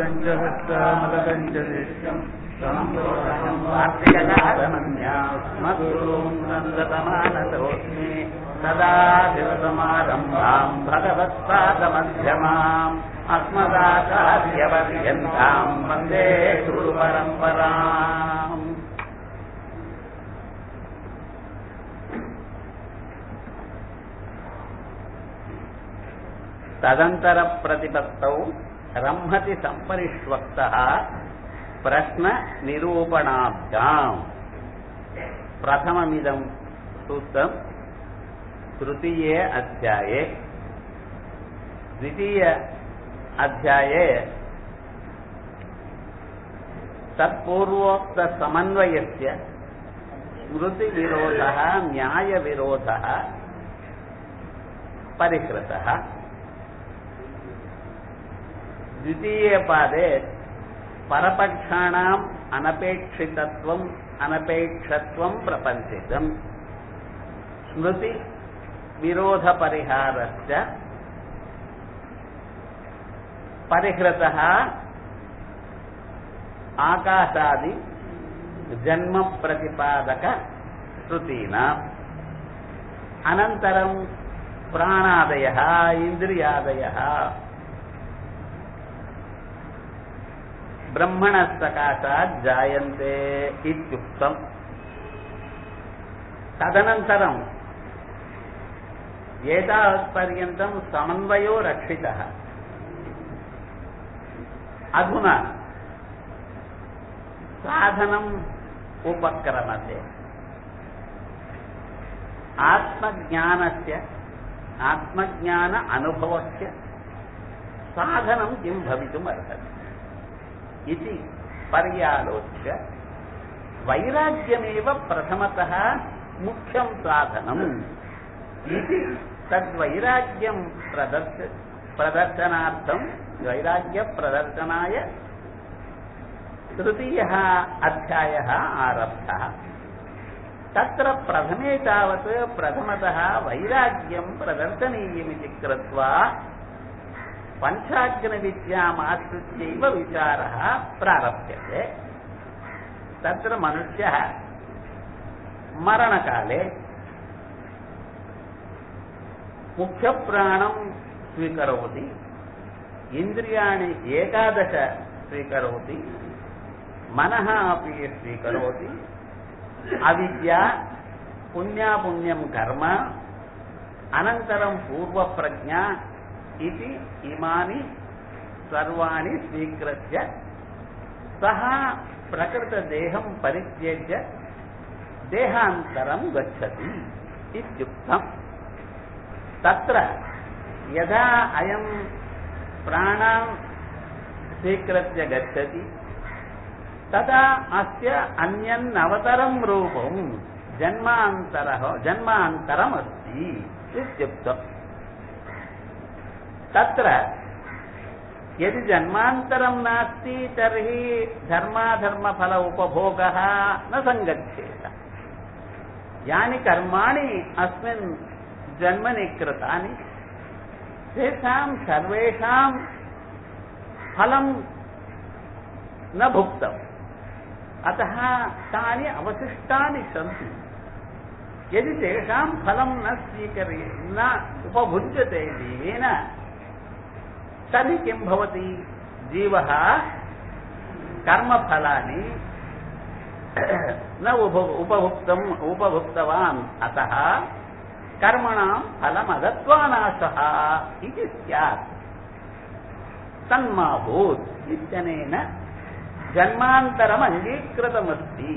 ृष्टामलगञ्जनिष्टम् वार्तिकगारमन्यामगुरून्दतमानतोऽस्मि सदा शिवसमारम्भाम् भगवत्पादमध्यमाम् अस्मदाचार्यपर्यन्ताम् वन्दे गुरुपरम्पराम् तदन्तरप्रतिपत्तौ रम्हति सम्परिष्वक्तः प्रश्ननिरूपणाभ्याम् प्रथममिदम् सूत्रम् तृतीये अध्याये द्वितीय अध्याये तत्पूर्वोक्तसमन्वयस्य स्मृतिविरोधः न्यायविरोधः परिकृतः द्वितीये पादे परपक्षाणाम् अनपेक्षितत्वम् अनपेक्षत्वम् प्रपञ्चितम् स्मृतिविरोधपरिहारश्च परिहृतः आकाशादि जन्मप्रतिपादकश्रुतीनाम् अनन्तरम् प्राणादयः इन्द्रियादयः ब्रह्मणस्तकाशात् जायन्ते इत्युक्तम् तदनन्तरम् एतावत्पर्यन्तम् समन्वयो रक्षितः अधुना साधनम् उपक्रमते आत्मज्ञानस्य आत्मज्ञान अनुभवस्य साधनं किं भवितुमर्हति इति पर्यालोच्य वैराग्यमेव प्रथमतः मुख्यं साधनम् इति तद्वैराग्यं प्रदर्श प्रदर्शनार्थं वैराग्यप्रदर्शनाय तृतीयः अध्यायः आरब्धः तत्र प्रथमे तावत् प्रथमतः वैराग्यं प्रदर्शनीयमिति कृत्वा पञ्चाग्नविद्यामाश्रित्यैव विचारः प्रारभ्यते तत्र मनुष्यः मरणकाले मुख्यप्राणं स्वीकरोति इन्द्रियाणि एकादश स्वीकरोति मनः अपि स्वीकरोति अविद्या पुण्यापुण्यं कर्म अनन्तरं पूर्वप्रज्ञा इति इमानि सर्वाणि स्वीकृत्य सः प्रकृतदेहं परित्यज्य देहान्तरं गच्छति इत्युक्तम् तत्र यदा अयं प्राणां स्वीकृत्य गच्छति तदा अस्य अन्यन्नवतरं रूपं जन्मान्तरः जन्मान्तरमस्ति इत्युक्तम् तत्र यदि जन्मान्तरं नास्ति तर्हि धर्माधर्मफल उपभोगः न सङ्गच्छेत यानि कर्माणि अस्मिन् जन्मनि कृतानि तेषां सर्वेषां फलं न भुक्तम् अतः तानि अवशिष्टानि सन्ति यदि तेषां फलं न स्वीकर्य न उपभुज्यते जीवेन तर्हि किं भवति जीवः कर्मफलानि न उप उपभुक्तम् उपभुक्तवान् अतः कर्मणां फलमदत्वानाशः इति स्यात् तन्माभूत् इत्यनेन जन्मान्तरम् अङ्गीकृतमस्ति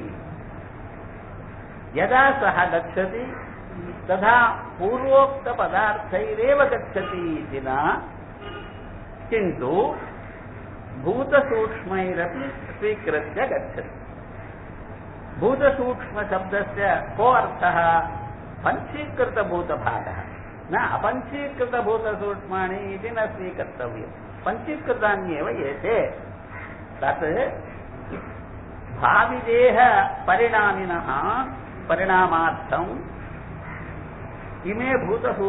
यदा सः गच्छति तदा पूर्वोक्तपदार्थैरेव गच्छति इति न किन्तु भूतसूक्ष्मैरपि स्वीकृत्य गच्छति भूतसूक्ष्मशब्दस्य को अर्थः पञ्चीकृतभूतभागः न अपञ्चीकृतभूतसूक्ष्माणि इति न स्वीकर्तव्यम् पञ्चीकृतान्येव एते तत् भाविदेहपरिणामिनः परिणामार्थम् इमे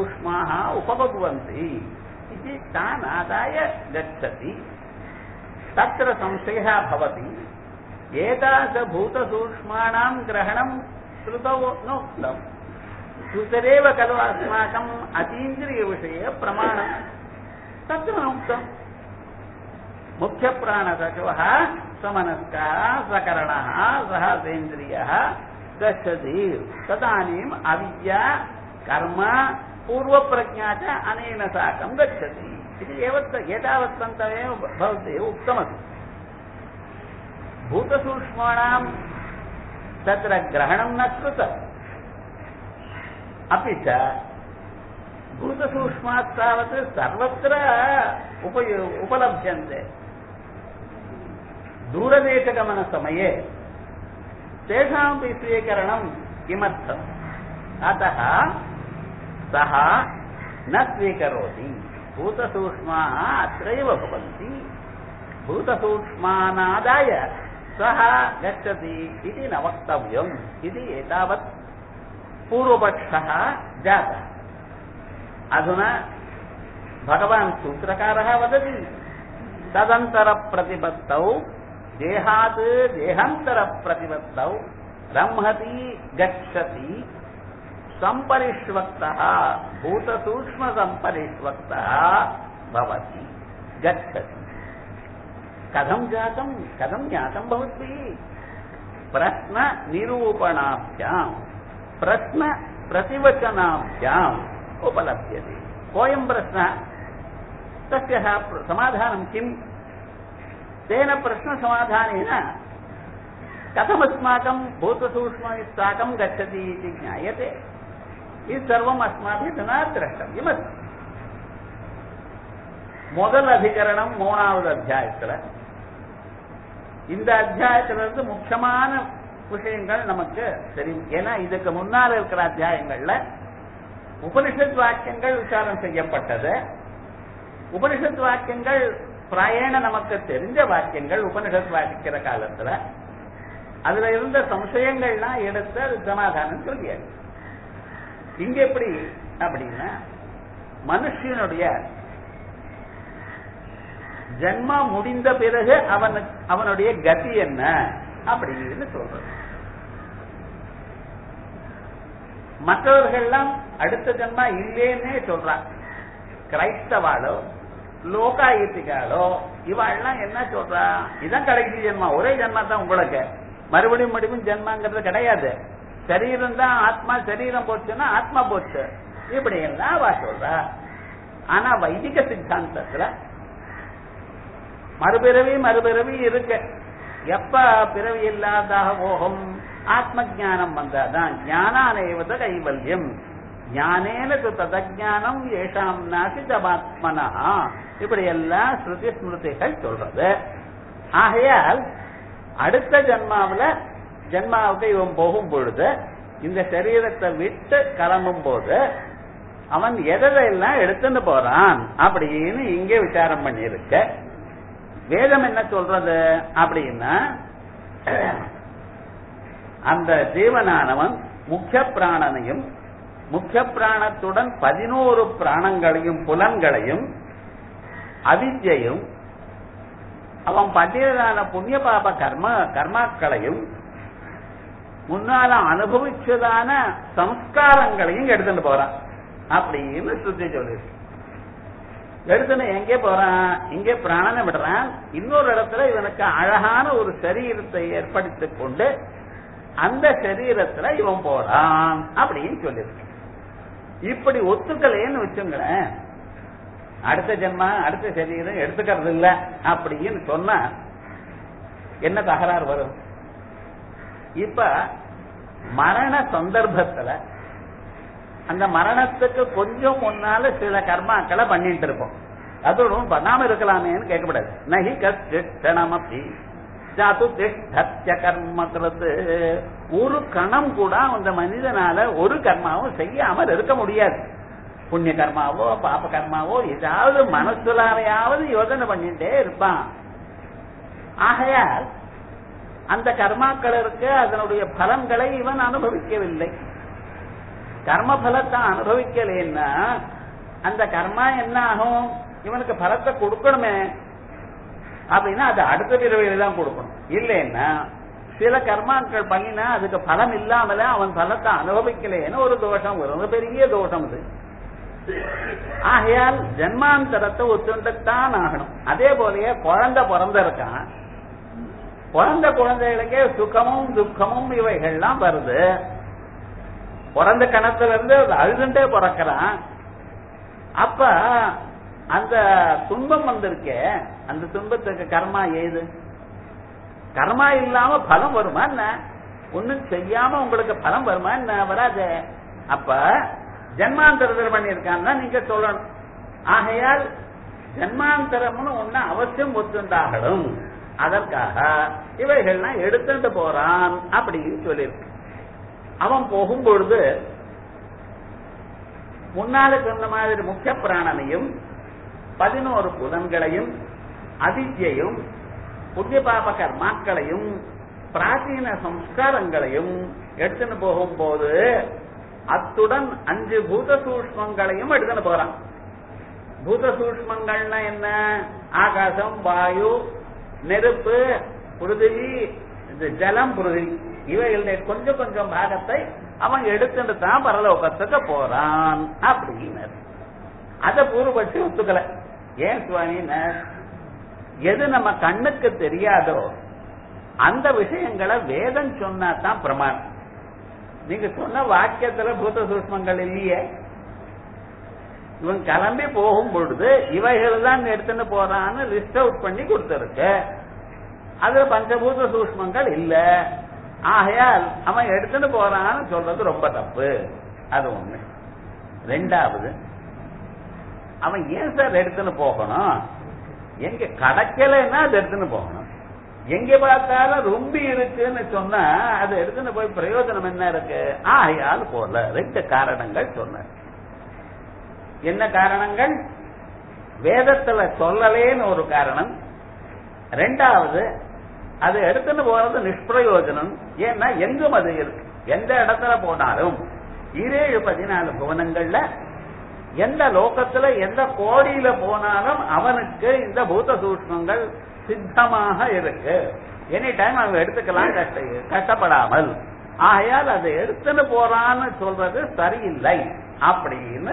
भूतसूक्ष्माः उपभुग्वन्ति इति तान् आदाय गच्छति तत्र संशयः भवति एतादृशभूतसूक्ष्माणां ग्रहणं श्रुतौ नोक्तम् श्रुतरेव खलु अस्माकम् अतीन्द्रियविषये प्रमाणम् तत्र नोक्तम् मुख्यप्राणसचिवः समनस्कः सकरणः सः सेन्द्रियः गच्छति तदानीम् अविद्या कर्म पूर्वप्रज्ञा च अनेन साकं गच्छति इति एवत् एतावत्पर्यन्तमेव भवद्भिः उक्तमस्ति भूतसूक्ष्माणां तत्र ग्रहणं न कृतम् अपि च भूतसूक्ष्मात् तावत् सर्वत्र उपयो उपलभ्यन्ते दूरदेशगमनसमये तेषामपि स्वीकरणं किमर्थम् अतः सः न स्वीकरोति भूतसूक्ष्माः अत्रैव भवन्ति भूतसूक्ष्मानादाय सः गच्छति इति न वक्तव्यम् इति एतावत् पूर्वपक्षः जातः अधुना भगवान् सूत्रकारः वदति तदन्तरप्रतिपत्तौ देहात् देहान्तरप्रतिपत्तौ ब्रह्मति गच्छति सम्परिष्वक्तः भूतसूक्ष्मसम्परिष्वक्तः भवति गच्छति कथं जातं कथं ज्ञातं भवद्भिः प्रश्ननिरूपणाभ्याम् प्रश्नप्रतिवचनाभ्याम् उपलभ्यते कोऽयं प्रश्नः तस्य समाधानं किम् तेन प्रश्नसमाधानेन कथमस्माकं भूतसूक्ष्मसाकं गच्छति इति ज्ञायते இது சர்வம் அஸ்மாபினா திரஷ்டவியம் முதல் அதிகரணம் மூணாவது அத்தியாயத்துல இந்த அத்தியாயத்துல இருந்து முக்கியமான விஷயங்கள் நமக்கு தெரியும் ஏன்னா இதுக்கு முன்னால் இருக்கிற அத்தியாயங்கள்ல உபனிஷத் வாக்கியங்கள் விசாரம் செய்யப்பட்டது உபனிஷத் வாக்கியங்கள் பிராயண நமக்கு தெரிஞ்ச வாக்கியங்கள் உபனிஷத் வாசிக்கிற காலத்துல அதுல இருந்த சம்சயங்கள்லாம் எடுத்து அது சமாதானம் சொல்லியாச்சு இங்க எப்படி அப்படின்னா மனுஷனுடைய ஜன்மா முடிந்த பிறகு அவனுக்கு அவனுடைய கதி என்ன அப்படின்னு சொல்றது மற்றவர்கள்லாம் அடுத்த ஜன்மா இல்லேன்னே சொல்றான் கிரைஸ்தவாளோ லோகாயுத்திகாலோ இவாள்லாம் என்ன சொல்றா இதான் கடைசி ஜென்மா ஒரே ஜென்மா தான் உங்களுக்கு மறுபடியும் மறுபடியும் ஜென்மாங்கிறது கிடையாது சரீரம் தான் ஆத்மா சரீரம் போச்சுன்னா ஆத்மா போச்சு இப்படி எல்லாம் வா சொல்றா ஆனா வைதிக சித்தாந்தத்துல மறுபிறவி மறுபிறவி இருக்கு எப்ப பிறவி இல்லாதாக போகும் ஆத்ம ஜானம் வந்தாதான் ஞானானேவத கைவல்யம் ஞானேன ததஜானம் ஏஷாம் நாசி ஜபாத்மனா இப்படி எல்லாம் ஸ்ருதி ஸ்மிருதிகள் சொல்றது ஆகையால் அடுத்த ஜன்மாவில ஜன்மாவுக்கு இவன் போகும் பொழுது இந்த சரீரத்தை விட்டு கிளம்பும் போது அவன் எதையெல்லாம் எடுத்துட்டு போறான் அப்படின்னு இங்கே விசாரம் பண்ணியிருக்க வேதம் என்ன சொல்றது அப்படின்னா அந்த ஜீவனானவன் முக்கிய பிராணனையும் முக்கிய பிராணத்துடன் பதினோரு பிராணங்களையும் புலன்களையும் அவித்யையும் அவன் பட்டியலான புண்ணிய பாப கர்ம கர்மாக்களையும் முன்னால அனுபவிச்சதான சம்ஸ்காரங்களையும் எடுத்துட்டு போறான் அப்படின்னு சுத்தி சொல்லிருக்கு எடுத்துன்னு எங்கே போறான் இங்கே பிராணனை விடுறான் இன்னொரு இடத்துல இவனுக்கு அழகான ஒரு சரீரத்தை ஏற்படுத்திக் கொண்டு அந்த சரீரத்துல இவன் போறான் அப்படின்னு சொல்லியிருக்கு இப்படி ஒத்துக்கலைன்னு வச்சுங்களேன் அடுத்த ஜென்மா அடுத்த சரீரம் எடுத்துக்கிறது இல்ல அப்படின்னு சொன்னா என்ன தகராறு வரும் இப்ப மரண சந்தர்ப்பத்துல அந்த மரணத்துக்கு கொஞ்சம் முன்னால சில கர்மாக்களை பண்ணிட்டு இருப்போம் அதோடும் பண்ணாம இருக்கலாமேன்னு கேட்கக்கூடாது நகி கஷ்டமப்பி ஜாத்து திஷ்டத்ய கர்ம கிருத்து ஒரு கணம் கூட அந்த மனிதனால ஒரு கர்மாவும் செய்யாமல் இருக்க முடியாது புண்ணிய கர்மாவோ பாப கர்மாவோ ஏதாவது மனசுலாரையாவது யோசனை பண்ணிட்டே இருப்பான் ஆகையால் அந்த கர்மாக்கள் இருக்கு அதனுடைய பலன்களை இவன் அனுபவிக்கவில்லை கர்ம பலத்தை அப்படின்னா அது அடுத்த பிறவியில தான் கொடுக்கணும் இல்லைன்னா சில கர்மாக்கள் பண்ணினா அதுக்கு பலம் இல்லாமல அவன் பலத்தை அனுபவிக்கலைன்னு ஒரு தோஷம் வரும் அது பெரிய தோஷம் இது ஆகையால் ஜன்மாந்தரத்தை ஒத்துண்டுத்தான் ஆகணும் அதே போலயே குழந்தை பிறந்திருக்கான் பிறந்த குழந்தைகளுக்கே சுகமும் துக்கமும் இவைகள்லாம் வருது பிறந்த கணத்துல இருந்து அழுதுண்டே பிறக்கிறான் அப்ப அந்த துன்பம் வந்திருக்கே அந்த துன்பத்துக்கு கர்மா ஏது கர்மா இல்லாம பலம் வருமா என்ன ஒண்ணும் செய்யாம உங்களுக்கு பலம் வருமா என்ன வராது அப்ப ஜன்மாந்தரத்தில் பண்ணியிருக்கான்னா நீங்க சொல்லணும் ஆகையால் ஜன்மாந்தரம்னு ஒண்ணு அவசியம் ஒத்துண்டாகணும் அதற்காக இவைகள்லாம் எடுத்துட்டு போறான் அப்படின்னு சொல்லியிருக்கு அவன் போகும்பொழுது முன்னால சொன்ன மாதிரி முக்கிய பிராணனையும் பதினோரு புலன்களையும் அதித்யையும் புண்ணிய பாப கர்மாக்களையும் பிராச்சீன சம்ஸ்காரங்களையும் எடுத்துன்னு போகும்போது அத்துடன் அஞ்சு பூத சூஷ்மங்களையும் எடுத்துன்னு போறான் பூத சூஷ்மங்கள்னா என்ன ஆகாசம் வாயு நெருப்பு புருதிவி இந்த ஜலம் புருதி இவைகளுடைய கொஞ்சம் கொஞ்சம் பாகத்தை அவன் எடுத்துட்டு தான் பரலோகத்துக்கு போறான் அப்படின்னு அத பூர்வபட்சி ஒத்துக்கல ஏன் சுவாமி எது நம்ம கண்ணுக்கு தெரியாதோ அந்த விஷயங்களை வேதம் சொன்னா தான் பிரமாணம் நீங்க சொன்ன வாக்கியத்துல பூத சூஷ்மங்கள் இல்லையே இவன் கிளம்பி போகும் பொழுது இவைகள் தான் எடுத்துன்னு போறான்னு லிஸ்ட் அவுட் பண்ணி கொடுத்திருக்கு அதுல பஞ்சபூத சூஷ்மங்கள் இல்ல ஆகையால் அவன் எடுத்துட்டு போறான்னு சொல்றது ரொம்ப தப்பு அது ஒண்ணு ரெண்டாவது அவன் ஏன் சார் எடுத்துன்னு போகணும் எங்க கிடைக்கலன்னா அது எடுத்துன்னு போகணும் எங்க பார்த்தாலும் ரொம்ப இருக்குன்னு சொன்னா அது எடுத்துன்னு போய் பிரயோஜனம் என்ன இருக்கு ஆகையால் போல ரெண்டு காரணங்கள் சொன்ன என்ன காரணங்கள் வேதத்துல சொல்லலேன்னு ஒரு காரணம் ரெண்டாவது அது எடுத்துன்னு போறது நிஷ்பிரயோஜனம் ஏன்னா எங்கும் அது இருக்கு எந்த இடத்துல போனாலும் இரேழு பதினாலு புவனங்கள்ல எந்த லோகத்துல எந்த கோடியில போனாலும் அவனுக்கு இந்த பூத சூஷ்மங்கள் சித்தமாக இருக்கு எனி டைம் அவன் எடுத்துக்கலாம் கஷ்ட கஷ்டப்படாமல் ஆகையால் அதை எடுத்துன்னு போறான்னு சொல்றது சரியில்லை அப்படின்னு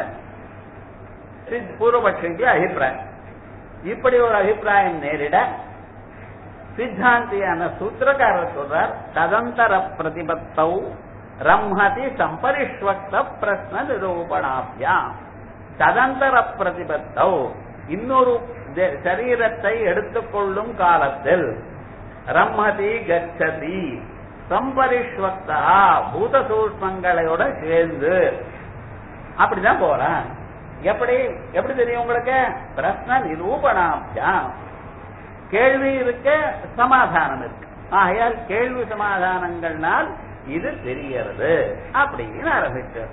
பூர்வபட்சிக்கு அபிப்பிராயம் இப்படி ஒரு அபிப்பிராயம் நேரிட சித்தாந்தியான சூத்திரக்காரர் சொல்றார் ததந்தர பிரதிபத்தௌ ரம்ஹதி சம்பரிஷ்வக்த பிரஸ்ன நிரூபணாபியாம் ததந்தர பிரதிபத்தௌ இன்னொரு சரீரத்தை எடுத்துக்கொள்ளும் காலத்தில் ரம்மதி கச்சதி சம்பரிஷ்வக்தா பூத சூஷ்மங்களோட சேர்ந்து அப்படிதான் போறான் எப்படி எப்படி தெரியும் உங்களுக்கு பிரஸ்ன நிரூபணாபியாம் கேள்வி இருக்க சமாதானம் இருக்கு ஆகையால் கேள்வி சமாதானங்கள்னால் இது தெரியறது அப்படின்னு ஆரம்பிச்சார்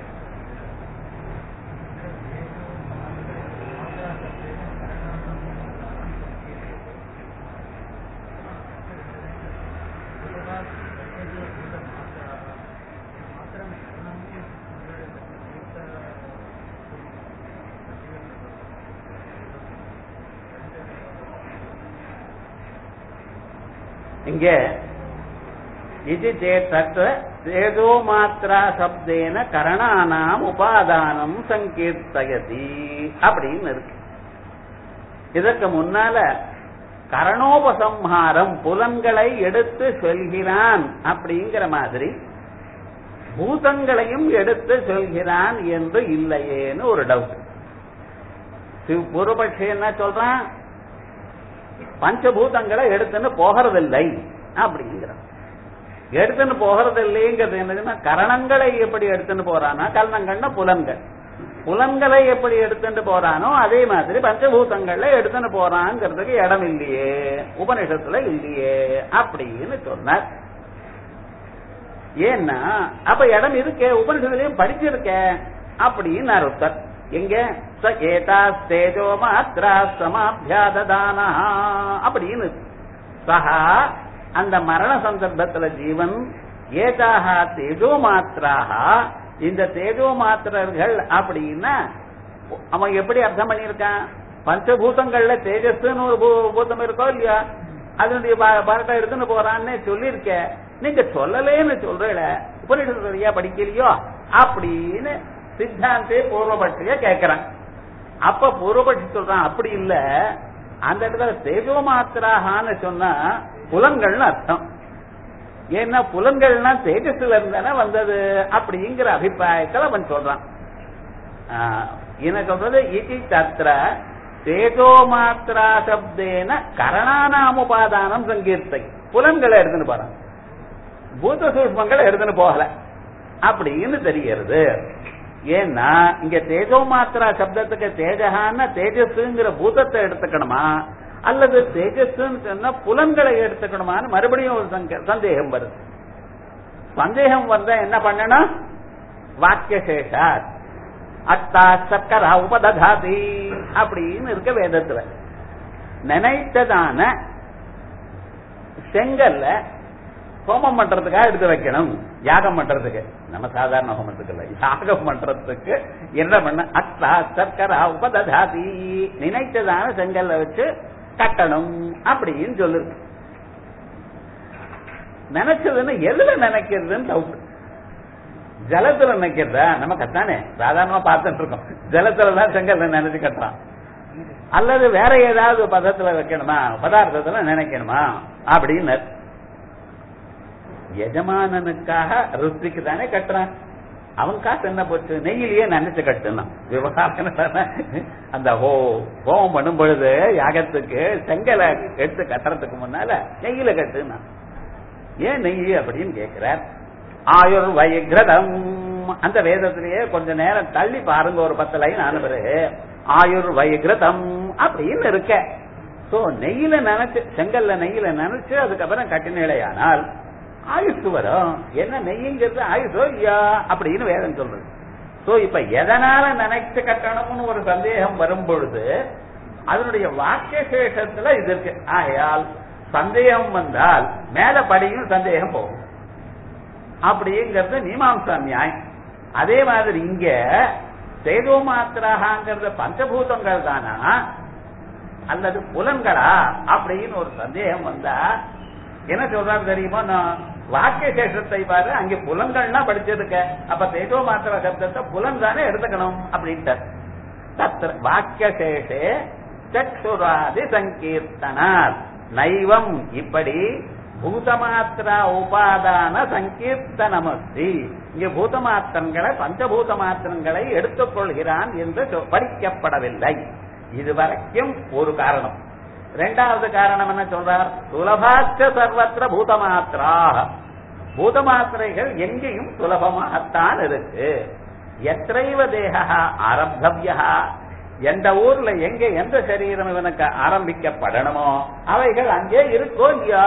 இங்க இது சேத்தத்வ சேதோ மாத்திரா சப்தேன கரணானாம் உபாதானம் சங்கீர்த்தயதி அப்படின்னு இருக்கு இதற்கு முன்னால கரணோபசம்ஹாரம் புலன்களை எடுத்து சொல்கிறான் அப்படிங்கிற மாதிரி பூதங்களையும் எடுத்து சொல்கிறான் என்று இல்லையேன்னு ஒரு டவுட் பூர்வபட்சி என்ன சொல்றான் பஞ்சபூதங்களை எடுத்துன்னு போகிறதில்லை அப்படிங்கிறான் எடுத்துன்னு போகிறது இல்லைங்கிறது என்னதுன்னா கரணங்களை எப்படி எடுத்துன்னு போறானா கரணங்கள்னா புலன்கள் புலன்களை எப்படி எடுத்துட்டு போறானோ அதே மாதிரி பஞ்சபூதங்கள்ல எடுத்துன்னு போறாங்கிறதுக்கு இடம் இல்லையே உபநிஷத்துல இல்லையே அப்படின்னு சொன்னார் ஏன்னா அப்ப இடம் இருக்கே உபனிஷத்துலயும் படிச்சிருக்க அப்படின்னு அர்த்தம் எங்க ச ஏதா தேஜோ மாத்ரா சமாபியாதானா அப்படின்னு சஹா அந்த மரண சந்தர்ப்பத்துல ஜீவன் ஏதாக தேஜோ மாத்திராக இந்த தேஜோ மாத்திரர்கள் அப்படின்னா அவன் எப்படி அர்த்தம் பண்ணியிருக்கான் பஞ்சபூதங்கள்ல தேஜஸ்ன்னு ஒரு பூ- பூதம் இருக்கோ இல்லையா அதனுடைய பா- பாரட்டை எடுத்துன்னு போறான்னு சொல்லியிருக்க நீங்க சொல்லலேன்னு சொல்றல உபனிஷத்து சரியா படிக்கலையோ அப்படின்னு சித்தாந்தே பூர்வபட்சிய கேட்கிறான் அப்ப பூர்வபட்சி சொல்றான் அப்படி இல்ல அந்த இடத்துல தேஜோ மாத்திராகான்னு சொன்னா புலன்கள்னு அர்த்தம் ஏன்னா புலன்கள்னா தேஜஸ்ல இருந்தானே வந்தது அப்படிங்கிற அபிப்பிராயத்துல அவன் சொல்றான் ஆஹ், என்ன சொல்றது இது தத்திர தேஜோ மாத்திரா சப்தேன கரணானாமுபாதானம் சங்கீர்த்தை புலன்களை எடுத்துன்னு போறான் பூத சூஷ்மங்களை எடுத்துன்னு போகல அப்படின்னு தெரிகிறது ஏன்னா இங்க தேஜோ மாத்திரா சப்தத்துக்கு தேஜகான தேஜஸ்ங்கிற பூதத்தை எடுத்துக்கணுமா அல்லது தேஜஸ்ன்னு சொன்னா புலன்களை எடுத்துக்கணுமான்னு மறுபடியும் ஒரு சங்க- சந்தேகம் வருது சந்தேகம் வந்தா என்ன பண்ணணும் வாக்கியசேஷா அத்தா சக்கரா உபததாதி அப்படின்னு இருக்க வேதத்துல நினைத்ததான செங்கல்ல ஹோமம் பண்றதுக்காக எடுத்து வைக்கணும் யாகம் பண்றதுக்கு நம்ம சாதாரண ஹோமத்துக்கு இல்ல யாகம் பண்றதுக்கு என்ன பண்ண அத்தா சர்க்கரா உபததாதி நினைத்ததான செங்கல்ல வச்சு கட்டணும் அப்படின்னு சொல்லுது நினைச்சதுன்னு எதுல நினைக்கிறதுன்னு டவுட் ஜலத்துல நினைக்கிறதா நம்ம கத்தானே சாதாரணமா பார்த்துட்டு இருக்கோம் ஜலத்துல தான் செங்கல்ல நினைச்சு கட்டுறான் அல்லது வேற ஏதாவது பதத்துல வைக்கணுமா பதார்த்தத்துல நினைக்கணுமா அப்படின்னு எஜமானனுக்காக ருத்திக்கு தானே கட்டுறான் அவன் காசு என்ன போச்சு நெய்யிலேயே நினைச்சு கட்டுனான் விவகாரம் அந்த ஹோ ஹோமம் பண்ணும் பொழுது யாகத்துக்கு செங்கலை எடுத்து கட்டுறதுக்கு முன்னால நெய்யில கட்டுனான் ஏன் நெய் அப்படின்னு கேட்கிறார் ஆயுர் வைகிரதம் அந்த வேதத்திலேயே கொஞ்ச நேரம் தள்ளி பாருங்க ஒரு பத்து லைன் ஆன பிறகு ஆயுர் வைகிரதம் அப்படின்னு இருக்க சோ நெய்யில நினைச்சு செங்கல்ல நெய்யில நினைச்சு அதுக்கப்புறம் கட்டினேலையானால் ஆயுசு வரும் என்ன நெய்யுங்கிறது ஆயுசோ இல்லையா அப்படின்னு வேதம் சொல்றது சோ இப்ப எதனால நினைச்சு கட்டணும்னு ஒரு சந்தேகம் வரும் பொழுது அதனுடைய வாக்கிய சேஷத்துல இது இருக்கு ஆகையால் சந்தேகம் வந்தால் மேல படியும் சந்தேகம் போகும் அப்படிங்கிறது மீமாம்சா நியாயம் அதே மாதிரி இங்க சேதோ மாத்திராங்கிறது பஞ்சபூதங்கள் தானா அல்லது புலன்களா அப்படின்னு ஒரு சந்தேகம் வந்தா என்ன சொல்றாரு தெரியுமா நான் வாக்கிய சேஷத்தை பாரு அங்க புலன்கள்னா படிச்சிருக்க அப்ப தேஜோ மாத்திர சப்தத்தை புலன் தானே எடுத்துக்கணும் அப்படின்ட்டு தத்திர வாக்கிய சேஷே சக்ஷுராதி சங்கீர்த்தனார் நைவம் இப்படி பூதமாத்திரா உபாதான சங்கீர்த்தனமஸ்தி இங்க பூதமாத்திரங்களை பஞ்சபூத மாத்திரங்களை எடுத்துக்கொள்கிறான் என்று சொ- படிக்கப்படவில்லை இதுவரைக்கும் ஒரு காரணம் இரண்டாவது காரணம் என்ன சொல்றார் சுலபாச்ச சர்வத்திர பூதமாத்திரா பூதமாத்திரைகள் எங்கேயும் சுலபமாகத்தான் இருக்கு எத்தைவ தேகா ஆரம்பவியா எந்த ஊர்ல எங்க எந்த சரீரம் இவனுக்கு ஆரம்பிக்கப்படணுமோ அவைகள் அங்கே இருக்கோ இல்லையா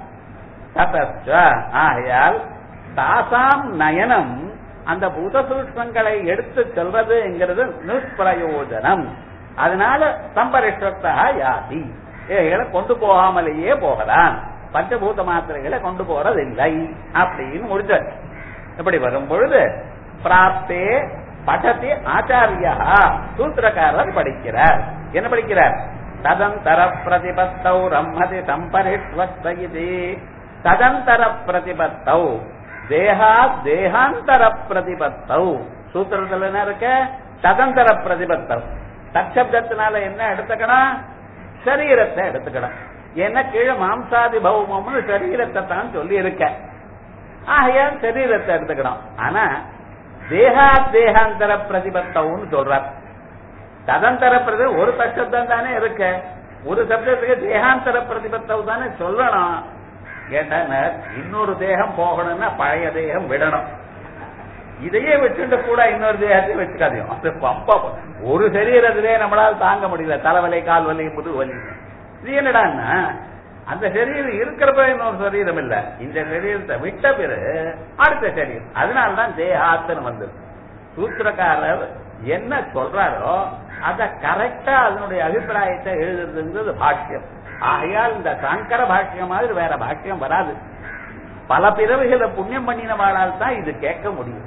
ததச்ச ஆகையால் தாசாம் நயனம் அந்த பூத சூஷ்மங்களை எடுத்து செல்வதுங்கிறது நிஷ்பிரயோஜனம் அதனால சம்பரிஷ்டத்தா யாதி இவைகளை கொண்டு போகாமலேயே போகலாம் பஞ்சபூத மாத்திரைகளை கொண்டு போறதில்லை அப்படின்னு முடிஞ்சாச்சு இப்படி வரும் பொழுது பிராப்தே படத்தி ஆச்சாரியா சூத்திரக்காரர் படிக்கிறார் என்ன படிக்கிறார் ததந்தர பிரதிபத்தௌ ரம்மதி சம்பரிஷ்வஸ்த இது ததந்தர பிரதிபத்தௌ தேகா தேகாந்தர பிரதிபத்தௌ சூத்திரத்துல என்ன இருக்க ததந்தர பிரதிபத்தௌ தற்சப்தத்தினால என்ன எடுத்துக்கணும் சரீரத்தை எடுத்துக்கணும் ஏன்னா கீழே மாம்சாதி பௌமம்னு சரீரத்தை தான் சொல்லி இருக்க ஆகையால் சரீரத்தை எடுத்துக்கணும் ஆனா தேகா தேகாந்தர பிரதிபத்தவுன்னு சொல்றார் ததந்தர பிரதி ஒரு தற்சப்தம் தானே இருக்க ஒரு சப்தத்துக்கு தேகாந்தர பிரதிபத்தவு தானே சொல்லணும் கேட்டா இன்னொரு தேகம் போகணும்னா பழைய தேகம் விடணும் இதையே வச்சுட்டு கூட இன்னொரு தேகத்தையும் வச்சுக்காதையும் அது பம்பா ஒரு சரீரத்திலே நம்மளால தாங்க முடியல தலைவலி கால் வலி முதுகு வலி இது என்னடான்னா அந்த சரீரம் இருக்கிறப்ப இன்னொரு சரீரம் இல்ல இந்த சரீரத்தை விட்ட பிறகு அடுத்த சரீரம் அதனாலதான் தேகாத்தன் வந்தது சூத்திரக்காரர் என்ன சொல்றாரோ அத கரெக்டா அதனுடைய அபிப்பிராயத்தை எழுதுறதுங்கிறது பாஷ்யம் ஆகையால் இந்த சங்கர பாஷ்யம் மாதிரி வேற பாஷ்யம் வராது பல பிறவிகளை புண்ணியம் பண்ணினவாளால் தான் இது கேட்க முடியும்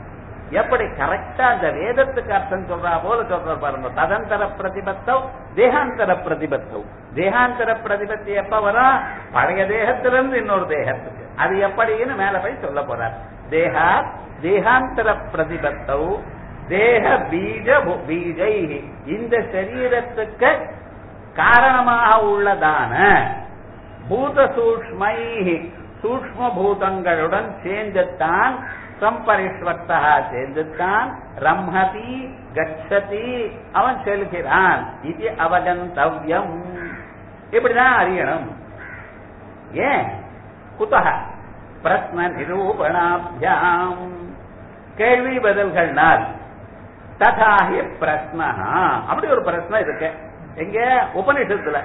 எப்படி கரெக்டா அந்த வேதத்துக்கு அர்த்தம் சொல்றா போல சொல்ற பாருங்க ததந்தர பிரதிபத்தம் தேகாந்தர பிரதிபத்தம் தேகாந்தர பிரதிபத்தி எப்ப வரும் பழைய தேகத்திலிருந்து இன்னொரு தேகத்துக்கு அது எப்படின்னு மேல போய் சொல்ல போறார் தேகா தேகாந்தர பிரதிபத்தௌ தேக பீஜ பு- பீஜை இந்த சரீரத்துக்கு காரணமாக உள்ளதான பூத சூக்ஷ்மை சூக்ஷ்ம பூதங்களுடன் சேர்ந்துத்தான் சம்பரிஷ்வர்த்தா சேர்ந்துத்தான் ரம்ஹதி கச்சதி அவன் செல்கிறான் இது அவகந்தவ்யம் இப்படிதான் அறியணும் ஏன் குத்தக பிரஸ்ன நிரூபணாபியாம் கேள்வி பதில்கள்னால் ததாஹி பிரஸ்னா அப்படி ஒரு பிரஸ்னம் இருக்கு எங்க உபனிஷத்துல